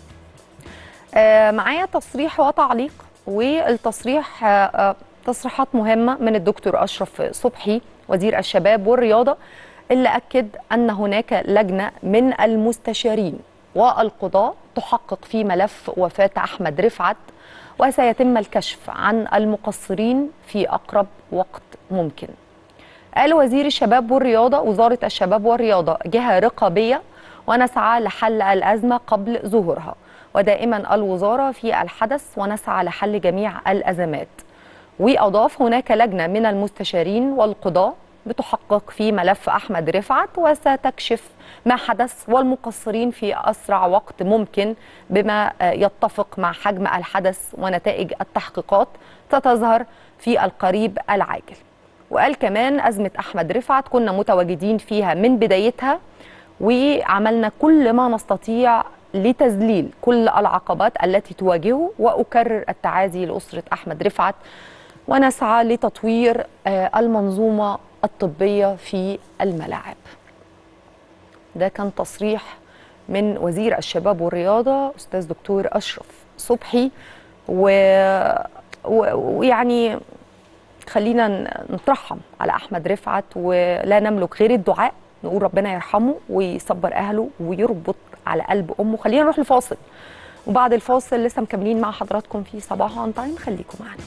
آه معايا تصريح وتعليق والتصريح آه تصريحات مهمه من الدكتور اشرف صبحي وزير الشباب والرياضه اللي اكد ان هناك لجنه من المستشارين والقضاء تحقق في ملف وفاه احمد رفعت وسيتم الكشف عن المقصرين في أقرب وقت ممكن قال وزير الشباب والرياضة وزارة الشباب والرياضة جهة رقابية ونسعى لحل الأزمة قبل ظهورها ودائما الوزارة في الحدث ونسعى لحل جميع الأزمات وأضاف هناك لجنة من المستشارين والقضاة بتحقق في ملف أحمد رفعت وستكشف ما حدث والمقصرين في أسرع وقت ممكن بما يتفق مع حجم الحدث ونتائج التحقيقات ستظهر في القريب العاجل وقال كمان أزمة أحمد رفعت كنا متواجدين فيها من بدايتها وعملنا كل ما نستطيع لتذليل كل العقبات التي تواجهه وأكرر التعازي لأسرة أحمد رفعت ونسعى لتطوير آه، المنظومة الطبية في الملاعب ده كان تصريح من وزير الشباب والرياضة أستاذ دكتور أشرف صبحي و- و- ويعني خلينا ن- نترحم على أحمد رفعت ولا نملك غير الدعاء نقول ربنا يرحمه ويصبر أهله ويربط على قلب أمه خلينا نروح لفاصل وبعد الفاصل لسه مكملين مع حضراتكم في صباح اون تايم خليكم معنا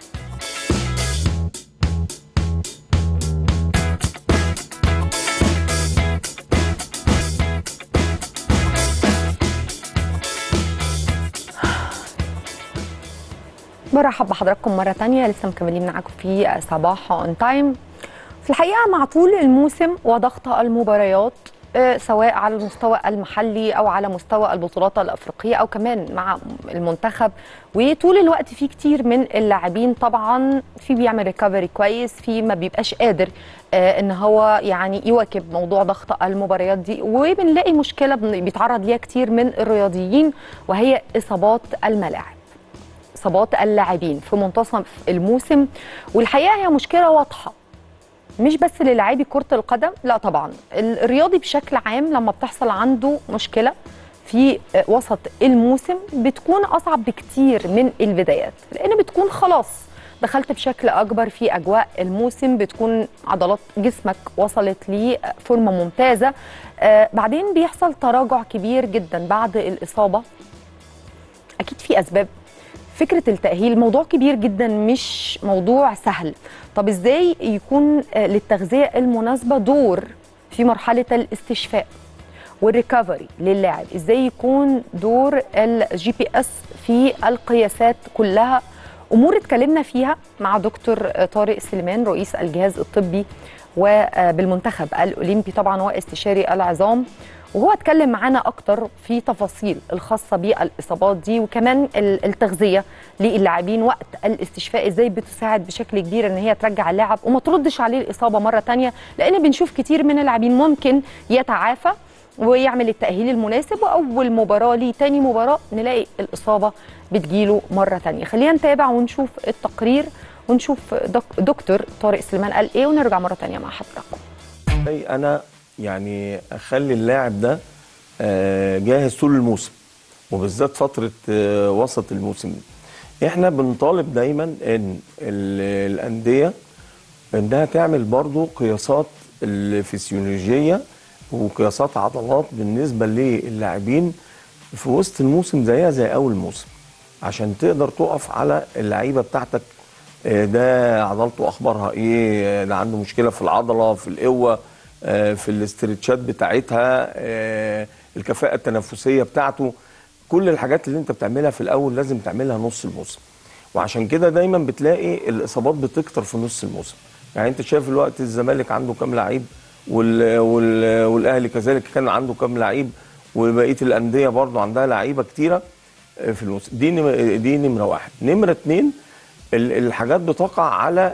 برحب بحضراتكم مرة تانية لسه مكملين معاكم في صباح اون تايم في الحقيقة مع طول الموسم وضغط المباريات آه، سواء على المستوى المحلي او على مستوى البطولات الافريقيه او كمان مع المنتخب وطول الوقت في كتير من اللاعبين طبعا في بيعمل ريكفري كويس في ما بيبقاش قادر آه، ان هو يعني يواكب موضوع ضغط المباريات دي وبنلاقي مشكله بن- بيتعرض ليها كتير من الرياضيين وهي اصابات الملاعب اصابات اللاعبين في منتصف الموسم والحقيقه هي مشكله واضحه مش بس للاعبي كرة القدم لا طبعا الرياضي بشكل عام لما بتحصل عنده مشكلة في وسط الموسم بتكون أصعب بكتير من البدايات لأن بتكون خلاص دخلت بشكل أكبر في أجواء الموسم بتكون عضلات جسمك وصلت لفورمة ممتازة آه، بعدين بيحصل تراجع كبير جدا بعد الإصابة اكيد في اسباب فكره التاهيل موضوع كبير جدا مش موضوع سهل طب ازاي يكون آه، للتغذيه المناسبه دور في مرحله الاستشفاء والريكفري للاعب ازاي يكون دور الجي بي اس في القياسات كلها امور اتكلمنا فيها مع دكتور آه، طارق سليمان رئيس الجهاز الطبي وبالمنتخب الاولمبي طبعا واستشاري العظام وهو اتكلم معانا اكتر في تفاصيل الخاصه بالاصابات دي وكمان ال- التغذيه للاعبين وقت الاستشفاء ازاي بتساعد بشكل كبير ان هي ترجع اللاعب وما تردش عليه الاصابه مره تانية لان بنشوف كتير من اللاعبين ممكن يتعافى ويعمل التأهيل المناسب وأول مباراة ليه تاني مباراة نلاقي الإصابة بتجيله مرة تانية خلينا نتابع ونشوف التقرير ونشوف دك دكتور طارق سليمان قال إيه ونرجع مرة تانية مع حضراتكم ازاي انا يعني اخلي اللاعب ده آه، جاهز طول الموسم وبالذات فتره آه، وسط الموسم احنا بنطالب دايما ان ال- الانديه انها تعمل برضو قياسات الفسيولوجيه وقياسات عضلات بالنسبه للاعبين في وسط الموسم زيها زي اول موسم عشان تقدر تقف على اللعيبه بتاعتك آه، ده عضلته اخبارها ايه آه، ده عنده مشكله في العضله في القوه آه، في الاسترتشات بتاعتها آه، الكفاءه التنفسيه بتاعته كل الحاجات اللي انت بتعملها في الاول لازم تعملها نص الموسم وعشان كده دايما بتلاقي الاصابات بتكتر في نص الموسم يعني انت شايف الوقت الزمالك عنده كام لعيب وال... وال... والاهلي كذلك كان عنده كام لعيب وبقيه الانديه برضو عندها لعيبه كتيره آه، في الموسم دي نم... دي نمره واحد نمره اتنين ال- الحاجات بتقع على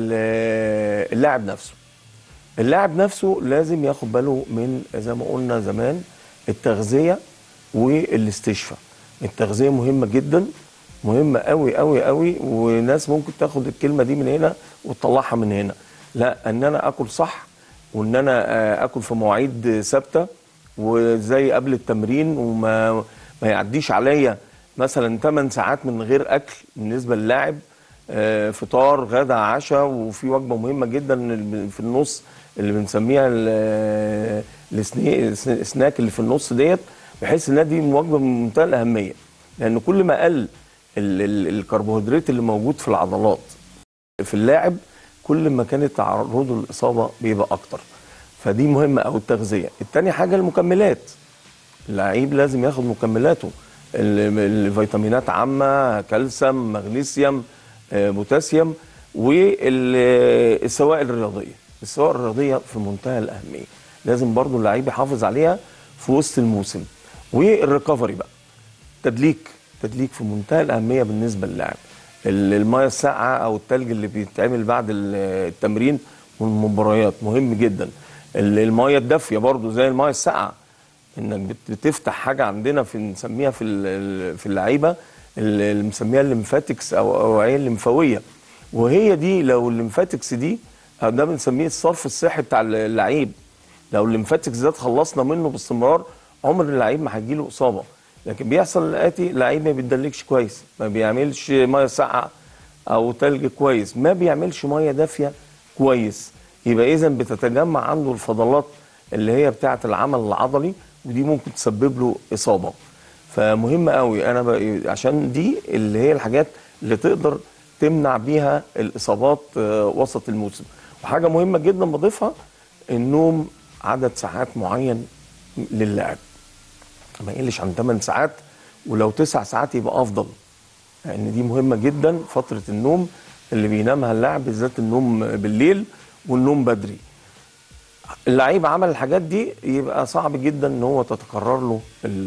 ال- اللاعب نفسه اللاعب نفسه لازم ياخد باله من زي ما قلنا زمان التغذيه والاستشفاء التغذيه مهمه جدا مهمه قوي قوي قوي وناس ممكن تاخد الكلمه دي من هنا وتطلعها من هنا لا ان انا اكل صح وان انا آه، اكل في مواعيد ثابته وزي قبل التمرين وما ما يعديش عليا مثلا 8 ساعات من غير اكل بالنسبه للاعب آه، فطار غدا عشاء وفي وجبه مهمه جدا في النص اللي بنسميها ال- السني- السناك اللي في النص ديت بحيث انها دي وجبه من منتهى الاهميه لان كل ما قل ال- ال- الكربوهيدرات اللي موجود في العضلات في اللاعب كل ما كان تعرضه للاصابه بيبقى اكتر فدي مهمه او التغذيه التاني حاجه المكملات اللعيب لازم ياخد مكملاته ال- الفيتامينات عامه كالسيوم مغنيسيوم آه، بوتاسيوم والسوائل الرياضيه السوائل الرياضيه في منتهى الاهميه لازم برضو اللعيب يحافظ عليها في وسط الموسم والريكفري بقى تدليك تدليك في منتهى الاهميه بالنسبه للاعب ال- الميه الساقعه او التلج اللي بيتعمل بعد ال- التمرين والمباريات مهم جدا ال- الميه الدافيه برضو زي الميه الساقعه انك بت- بتفتح حاجه عندنا في نسميها في ال- في اللعيبه ال- اللي مسميها الليمفاتكس او اوعيه الليمفاويه وهي دي لو الليمفاتكس دي أو ده بنسميه الصرف الصحي بتاع اللعيب لو الليمفاتكس ده اتخلصنا منه باستمرار عمر اللعيب ما هيجيله اصابه لكن بيحصل الاتي لعيب ما بيتدلكش كويس ما بيعملش ميه ساقعه او تلج كويس ما بيعملش ميه دافيه كويس يبقى اذا بتتجمع عنده الفضلات اللي هي بتاعه العمل العضلي ودي ممكن تسبب له اصابه فمهم قوي انا ب... عشان دي اللي هي الحاجات اللي تقدر تمنع بيها الاصابات آه، وسط الموسم وحاجه مهمه جدا بضيفها النوم عدد ساعات معين للاعب ما يقلش عن 8 ساعات ولو 9 ساعات يبقى افضل لان يعني دي مهمه جدا فتره النوم اللي بينامها اللاعب بالذات النوم بالليل والنوم بدري اللعيب عمل الحاجات دي يبقى صعب جدا ان هو تتكرر له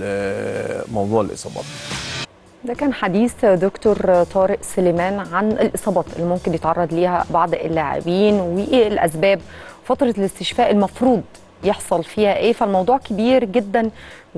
ال- موضوع الاصابات ده كان حديث دكتور طارق سليمان عن الإصابات اللي ممكن يتعرض ليها بعض اللاعبين وإيه الأسباب فترة الاستشفاء المفروض يحصل فيها إيه فالموضوع كبير جدا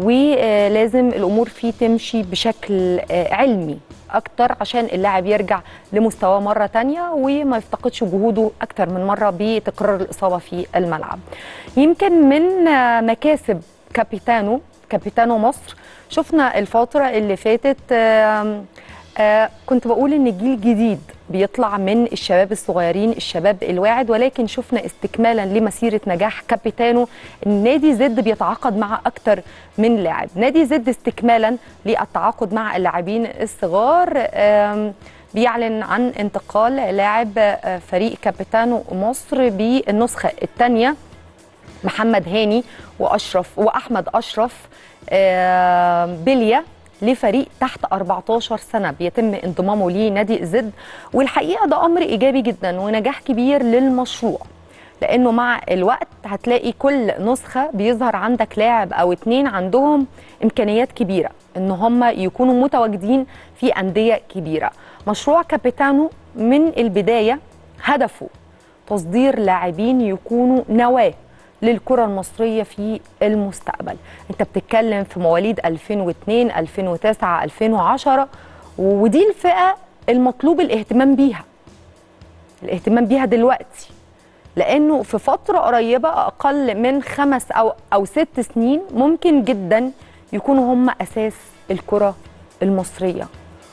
ولازم الأمور فيه تمشي بشكل آه، علمي أكتر عشان اللاعب يرجع لمستواه مرة تانية وما يفتقدش جهوده أكتر من مرة بتكرار الإصابة في الملعب يمكن من آه، مكاسب كابيتانو كابيتانو مصر شفنا الفترة اللي فاتت آم، آه، كنت بقول ان جيل جديد بيطلع من الشباب الصغيرين الشباب الواعد ولكن شفنا استكمالا لمسيرة نجاح كابيتانو ان نادي زد بيتعاقد مع اكتر من لاعب نادي زد استكمالا للتعاقد مع اللاعبين الصغار آم، بيعلن عن انتقال لاعب آه، فريق كابيتانو مصر بالنسخة الثانية محمد هاني واشرف واحمد اشرف آه، بليا لفريق تحت 14 سنه بيتم انضمامه لنادي زد والحقيقه ده امر ايجابي جدا ونجاح كبير للمشروع لانه مع الوقت هتلاقي كل نسخه بيظهر عندك لاعب او اتنين عندهم امكانيات كبيره ان هم يكونوا متواجدين في انديه كبيره مشروع كابيتانو من البدايه هدفه تصدير لاعبين يكونوا نواه للكرة المصرية في المستقبل انت بتتكلم في مواليد 2002 2009 2010 ودي الفئة المطلوب الاهتمام بيها الاهتمام بيها دلوقتي لانه في فترة قريبة اقل من خمس او او ست سنين ممكن جدا يكونوا هم اساس الكرة المصرية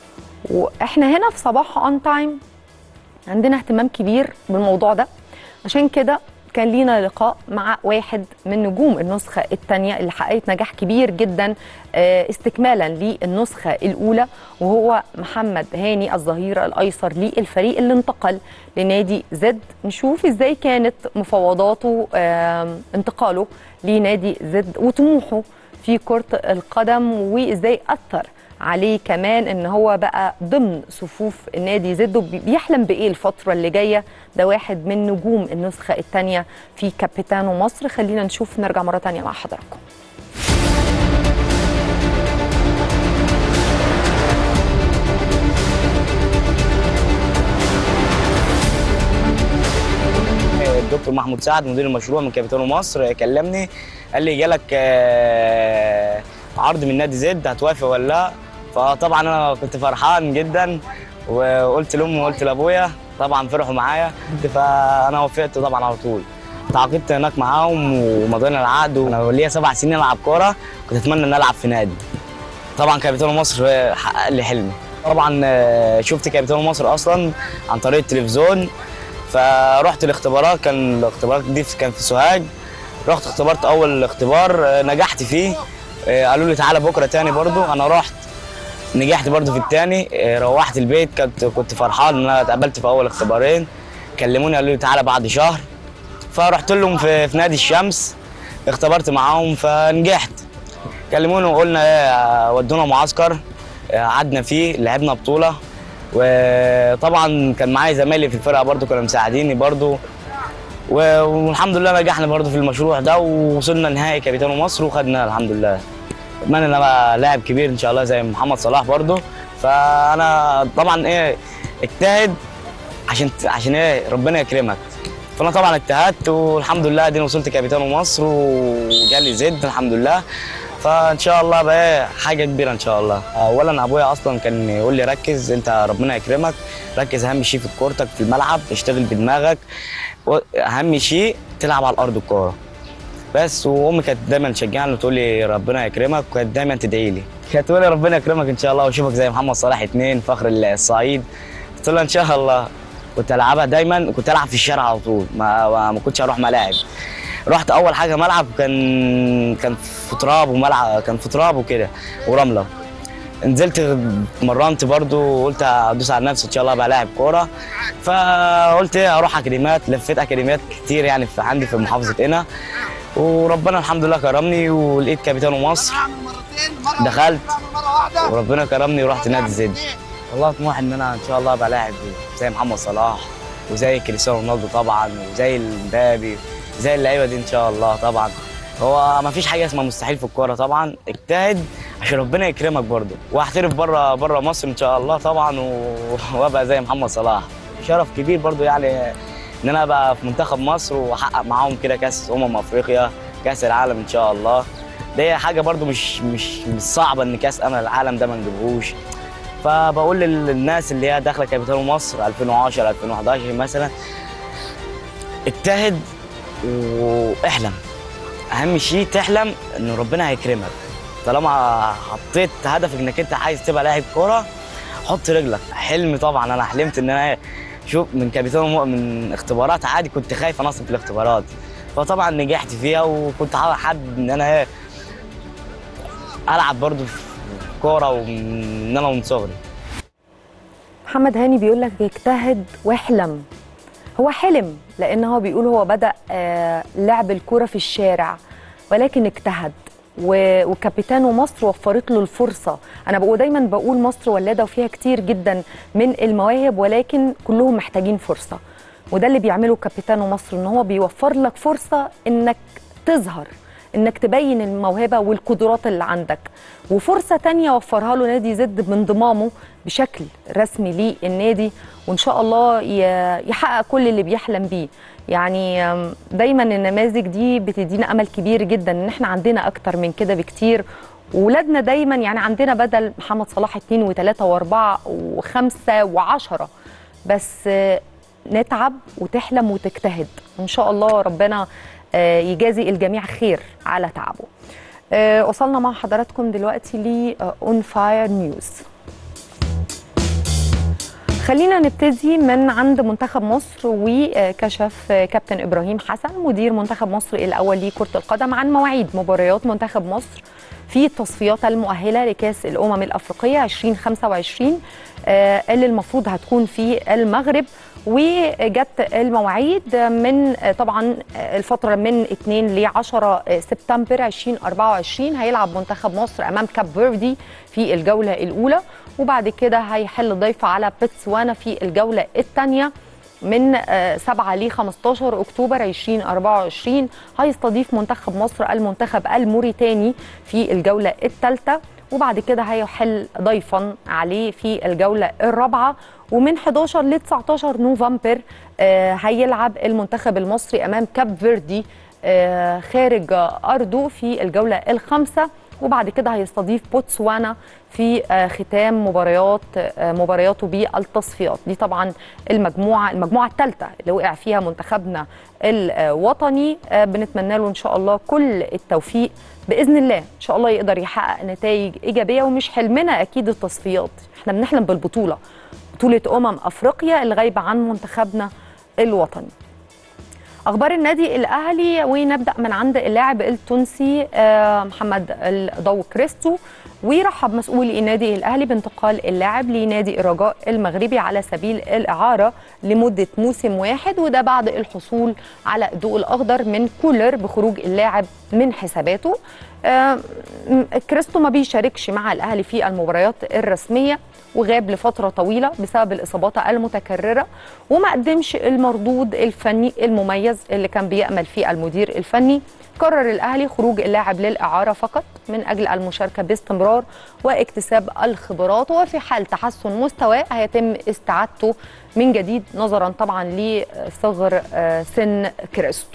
واحنا هنا في صباح اون تايم عندنا اهتمام كبير بالموضوع ده عشان كده كان لينا لقاء مع واحد من نجوم النسخة الثانية اللي حققت نجاح كبير جدا آه، استكمالا للنسخة الأولى وهو محمد هاني الظهير الأيسر للفريق اللي انتقل لنادي زد نشوف ازاي كانت مفاوضاته آم، انتقاله لنادي زد وطموحه في كرة القدم وازاي أثر عليه كمان ان هو بقى ضمن صفوف النادي زد وبيحلم بايه الفتره اللي جايه ده واحد من نجوم النسخه الثانيه في كابيتانو مصر خلينا نشوف نرجع مره ثانيه مع حضراتكم الدكتور محمود سعد مدير المشروع من كابيتانو مصر كلمني قال لي جالك آه، عرض من نادي زد هتوافق ولا لا فطبعا انا كنت فرحان جدا وقلت لامي وقلت لابويا طبعا فرحوا معايا فانا وافقت طبعا على طول تعاقدت هناك معاهم ومضينا العقد وانا ليا سبع سنين العب كوره كنت اتمنى ان العب في نادي طبعا كابيتانو مصر حقق لي حلمي طبعا آه، شفت كابيتانو مصر اصلا عن طريق التلفزيون فرحت الاختبارات كان الاختبارات دي في- كان في سوهاج رحت اختبرت اول اختبار آه، نجحت فيه آه، قالوا لي تعالى بكره تاني برضو انا رحت نجحت برضو في التاني آه، روحت البيت كنت كنت فرحان ان انا اتقبلت في اول اختبارين كلموني قالوا لي تعالى بعد شهر فرحت لهم في, في نادي الشمس اختبرت معاهم فنجحت كلموني وقلنا ايه ودونا معسكر آه، قعدنا فيه لعبنا بطوله وطبعا كان معايا زمايلي في الفرقه برضو كانوا مساعديني برضو و- والحمد لله نجحنا برضو في المشروع ده ووصلنا نهائي كابيتانو مصر وخدنا الحمد لله اتمنى ان انا ابقى لاعب كبير ان شاء الله زي محمد صلاح برضو فانا طبعا ايه اجتهد عشان عشان ايه ربنا يكرمك فانا طبعا اجتهدت والحمد لله اديني وصلت كابيتان مصر وجالي زد الحمد لله فان شاء الله بقى حاجه كبيره ان شاء الله اولا ابويا اصلا كان يقول لي ركز انت ربنا يكرمك ركز اهم شيء في كورتك في الملعب اشتغل بدماغك اهم شيء تلعب على الارض الكوره بس وامي كانت دايما تشجعني وتقول لي ربنا يكرمك وكانت دايما تدعي لي كانت تقول لي ربنا يكرمك ان شاء الله واشوفك زي محمد صلاح اتنين فخر الصعيد قلت لها ان شاء الله كنت العبها دايما كنت العب في الشارع على طول ما ما, ما كنتش اروح ملاعب رحت اول حاجه ملعب كان كان في تراب وملعب كان في تراب وكده ورمله نزلت اتمرنت برضو وقلت ادوس على نفسي ان شاء الله بقى لاعب كوره فقلت ايه اروح اكاديميات لفيت اكاديميات كتير يعني في عندي في محافظه هنا وربنا الحمد لله كرمني ولقيت كابيتان مصر دخلت وربنا كرمني ورحت نادي زد والله طموحي ان انا ان شاء الله ابقى لاعب زي محمد صلاح وزي كريستيانو رونالدو طبعا وزي المبابي زي اللعيبه دي ان شاء الله طبعا هو ما فيش حاجه اسمها مستحيل في الكوره طبعا اجتهد عشان ربنا يكرمك برضه واحترف بره بره مصر ان شاء الله طبعا و... وابقى زي محمد صلاح شرف كبير برضه يعني ان انا ابقى في منتخب مصر واحقق معاهم كده كاس امم افريقيا كاس العالم ان شاء الله دي حاجه برضه مش مش مش صعبه ان كاس امل العالم ده ما نجيبهوش فبقول للناس اللي هي داخله كابيتان مصر 2010 2011 مثلا اجتهد واحلم اهم شيء تحلم ان ربنا هيكرمك طالما حطيت هدفك انك انت عايز تبقى لاعب كوره حط رجلك حلمي طبعا انا حلمت ان انا شوف من كابيتان من اختبارات عادي كنت خايف انصب في الاختبارات فطبعا نجحت فيها وكنت حابب ان انا ايه العب برضو في كوره ومن انا من صغري محمد هاني بيقول لك اجتهد واحلم هو حلم لان هو بيقول هو بدا آه لعب الكوره في الشارع ولكن اجتهد وكابيتانو مصر وفرت له الفرصه انا بقول دايما بقول مصر ولاده وفيها كتير جدا من المواهب ولكن كلهم محتاجين فرصه وده اللي بيعمله كابيتانو مصر ان هو بيوفر لك فرصه انك تظهر انك تبين الموهبه والقدرات اللي عندك وفرصه تانية وفرها له نادي زد بانضمامه بشكل رسمي للنادي وان شاء الله يحقق كل اللي بيحلم بيه يعني دايما النماذج دي بتدينا امل كبير جدا ان احنا عندنا اكتر من كده بكتير ولادنا دايما يعني عندنا بدل محمد صلاح اتنين وتلاته واربعه وخمسه وعشره بس نتعب وتحلم وتجتهد وان شاء الله ربنا يجازي الجميع خير على تعبه وصلنا مع حضراتكم دلوقتي ل اون فاير نيوز خلينا نبتدي من عند منتخب مصر وكشف كابتن ابراهيم حسن مدير منتخب مصر الاول لكره القدم عن مواعيد مباريات منتخب مصر في التصفيات المؤهله لكاس الامم الافريقيه 2025 اللي المفروض هتكون في المغرب وجت المواعيد من طبعا الفتره من 2 ل 10 سبتمبر 2024 هيلعب منتخب مصر امام كاب فيردي في الجوله الاولى وبعد كده هيحل ضيف على بتسوانا في الجوله الثانيه من 7 ل 15 اكتوبر 2024 هيستضيف منتخب مصر المنتخب الموريتاني في الجوله الثالثه وبعد كده هيحل ضيفا عليه في الجوله الرابعه ومن 11 ل 19 نوفمبر هيلعب المنتخب المصري امام كاب فيردي خارج ارضه في الجوله الخامسه وبعد كده هيستضيف بوتسوانا في ختام مباريات مبارياته بالتصفيات دي طبعا المجموعه المجموعه الثالثه اللي وقع فيها منتخبنا الوطني بنتمنى له ان شاء الله كل التوفيق باذن الله ان شاء الله يقدر يحقق نتائج ايجابيه ومش حلمنا اكيد التصفيات احنا بنحلم بالبطوله بطوله امم افريقيا اللي غايبه عن منتخبنا الوطني اخبار النادي الاهلي ونبدا من عند اللاعب التونسي محمد الضو كريستو ورحب مسؤول النادي الاهلي بانتقال اللاعب لنادي الرجاء المغربي على سبيل الاعاره لمده موسم واحد وده بعد الحصول على الضوء الاخضر من كولر بخروج اللاعب من حساباته كريستو ما بيشاركش مع الاهلي في المباريات الرسميه وغاب لفترة طويلة بسبب الإصابات المتكررة وما قدمش المردود الفني المميز اللي كان بيأمل فيه المدير الفني قرر الأهلي خروج اللاعب للإعارة فقط من أجل المشاركة باستمرار الاستقرار واكتساب الخبرات وفي حال تحسن مستواه هيتم استعادته من جديد نظرا طبعا لصغر آه، سن كريستو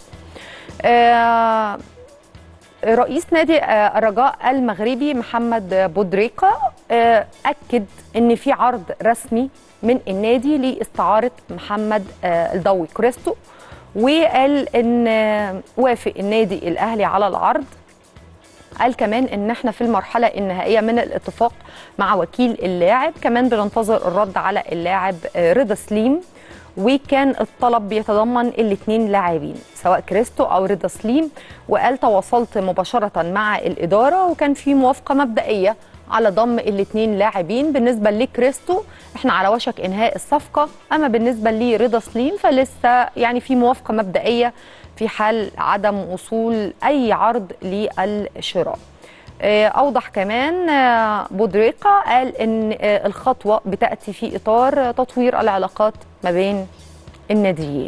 آه، رئيس نادي آه، الرجاء المغربي محمد بودريقة آه، أكد أن في عرض رسمي من النادي لاستعارة محمد آه، الضوي كريستو وقال أن آه، وافق النادي الأهلي على العرض قال كمان ان احنا في المرحله النهائيه من الاتفاق مع وكيل اللاعب كمان بننتظر الرد على اللاعب آه، رضا سليم وكان الطلب بيتضمن الاثنين لاعبين سواء كريستو او رضا سليم وقال تواصلت مباشره مع الاداره وكان في موافقه مبدئيه على ضم الاثنين لاعبين بالنسبه لكريستو احنا على وشك انهاء الصفقه اما بالنسبه لرضا سليم فلسه يعني في موافقه مبدئيه في حال عدم وصول اي عرض للشراء آه، اوضح كمان آه، بودريقه قال ان آه، الخطوه بتاتي في اطار تطوير العلاقات ما بين الناديين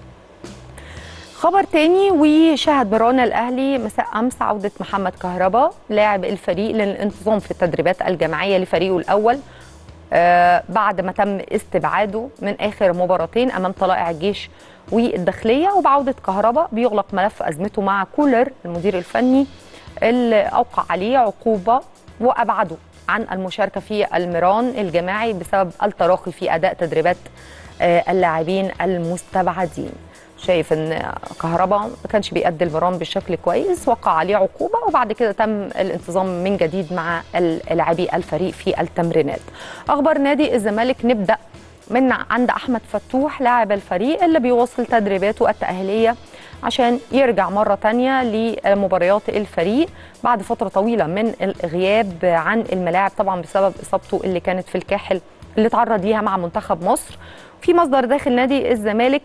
خبر تاني وشهد مرانا الاهلي مساء امس عوده محمد كهربا لاعب الفريق للانتظام في التدريبات الجماعيه لفريقه الاول آه، بعد ما تم استبعاده من اخر مباراتين امام طلائع الجيش والداخليه وبعوده كهربا بيغلق ملف ازمته مع كولر المدير الفني اللي اوقع عليه عقوبه وابعده عن المشاركه في المران الجماعي بسبب التراخي في اداء تدريبات آه، اللاعبين المستبعدين شايف ان كهربا ما كانش بيأدي المران بشكل كويس وقع عليه عقوبه وبعد كده تم الانتظام من جديد مع لاعبي الفريق في التمرينات اخبار نادي الزمالك نبدا من عند احمد فتوح لاعب الفريق اللي بيواصل تدريباته التاهيليه عشان يرجع مره تانية لمباريات الفريق بعد فتره طويله من الغياب عن الملاعب طبعا بسبب اصابته اللي كانت في الكاحل اللي تعرض ليها مع منتخب مصر في مصدر داخل نادي الزمالك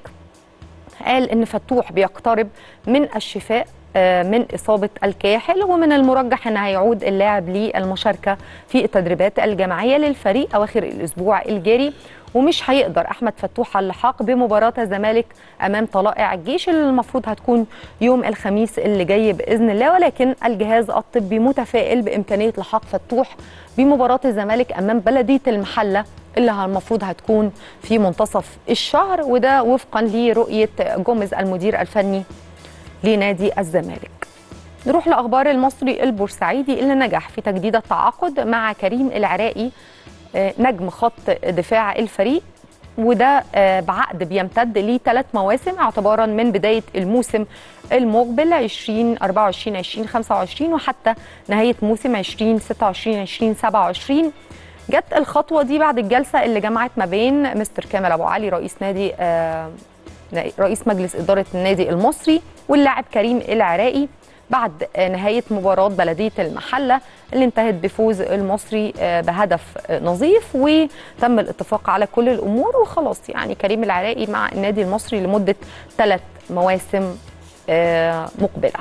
قال ان فتوح بيقترب من الشفاء آه، من إصابة الكاحل ومن المرجح أن هيعود اللاعب للمشاركة في التدريبات الجماعية للفريق أواخر الأسبوع الجاري ومش هيقدر أحمد فتوح اللحاق بمباراة الزمالك أمام طلائع الجيش اللي المفروض هتكون يوم الخميس اللي جاي بإذن الله ولكن الجهاز الطبي متفائل بإمكانية لحاق فتوح بمباراة الزمالك أمام بلدية المحلة اللي المفروض هتكون في منتصف الشهر وده وفقا لرؤية جوميز المدير الفني لنادي الزمالك نروح لأخبار المصري البورسعيدي اللي نجح في تجديد التعاقد مع كريم العراقي آه، نجم خط دفاع الفريق وده آه، بعقد بيمتد لثلاث مواسم اعتبارا من بدايه الموسم المقبل 2024 2025 وحتى نهايه موسم 2026 2027 جت الخطوه دي بعد الجلسه اللي جمعت ما بين مستر كامل ابو علي رئيس نادي آه، رئيس مجلس اداره النادي المصري واللاعب كريم العراقي بعد نهايه مباراه بلديه المحله اللي انتهت بفوز المصري آه، بهدف آه، نظيف وتم الاتفاق على كل الامور وخلاص يعني كريم العراقي مع النادي المصري لمده ثلاث مواسم آه، مقبله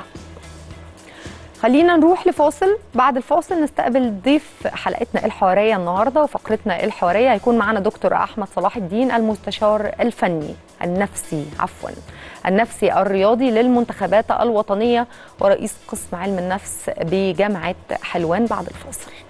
خلينا نروح لفاصل بعد الفاصل نستقبل ضيف حلقتنا الحواريه النهارده وفقرتنا الحواريه هيكون معنا دكتور احمد صلاح الدين المستشار الفني النفسي عفوا النفسي الرياضي للمنتخبات الوطنيه ورئيس قسم علم النفس بجامعه حلوان بعد الفاصل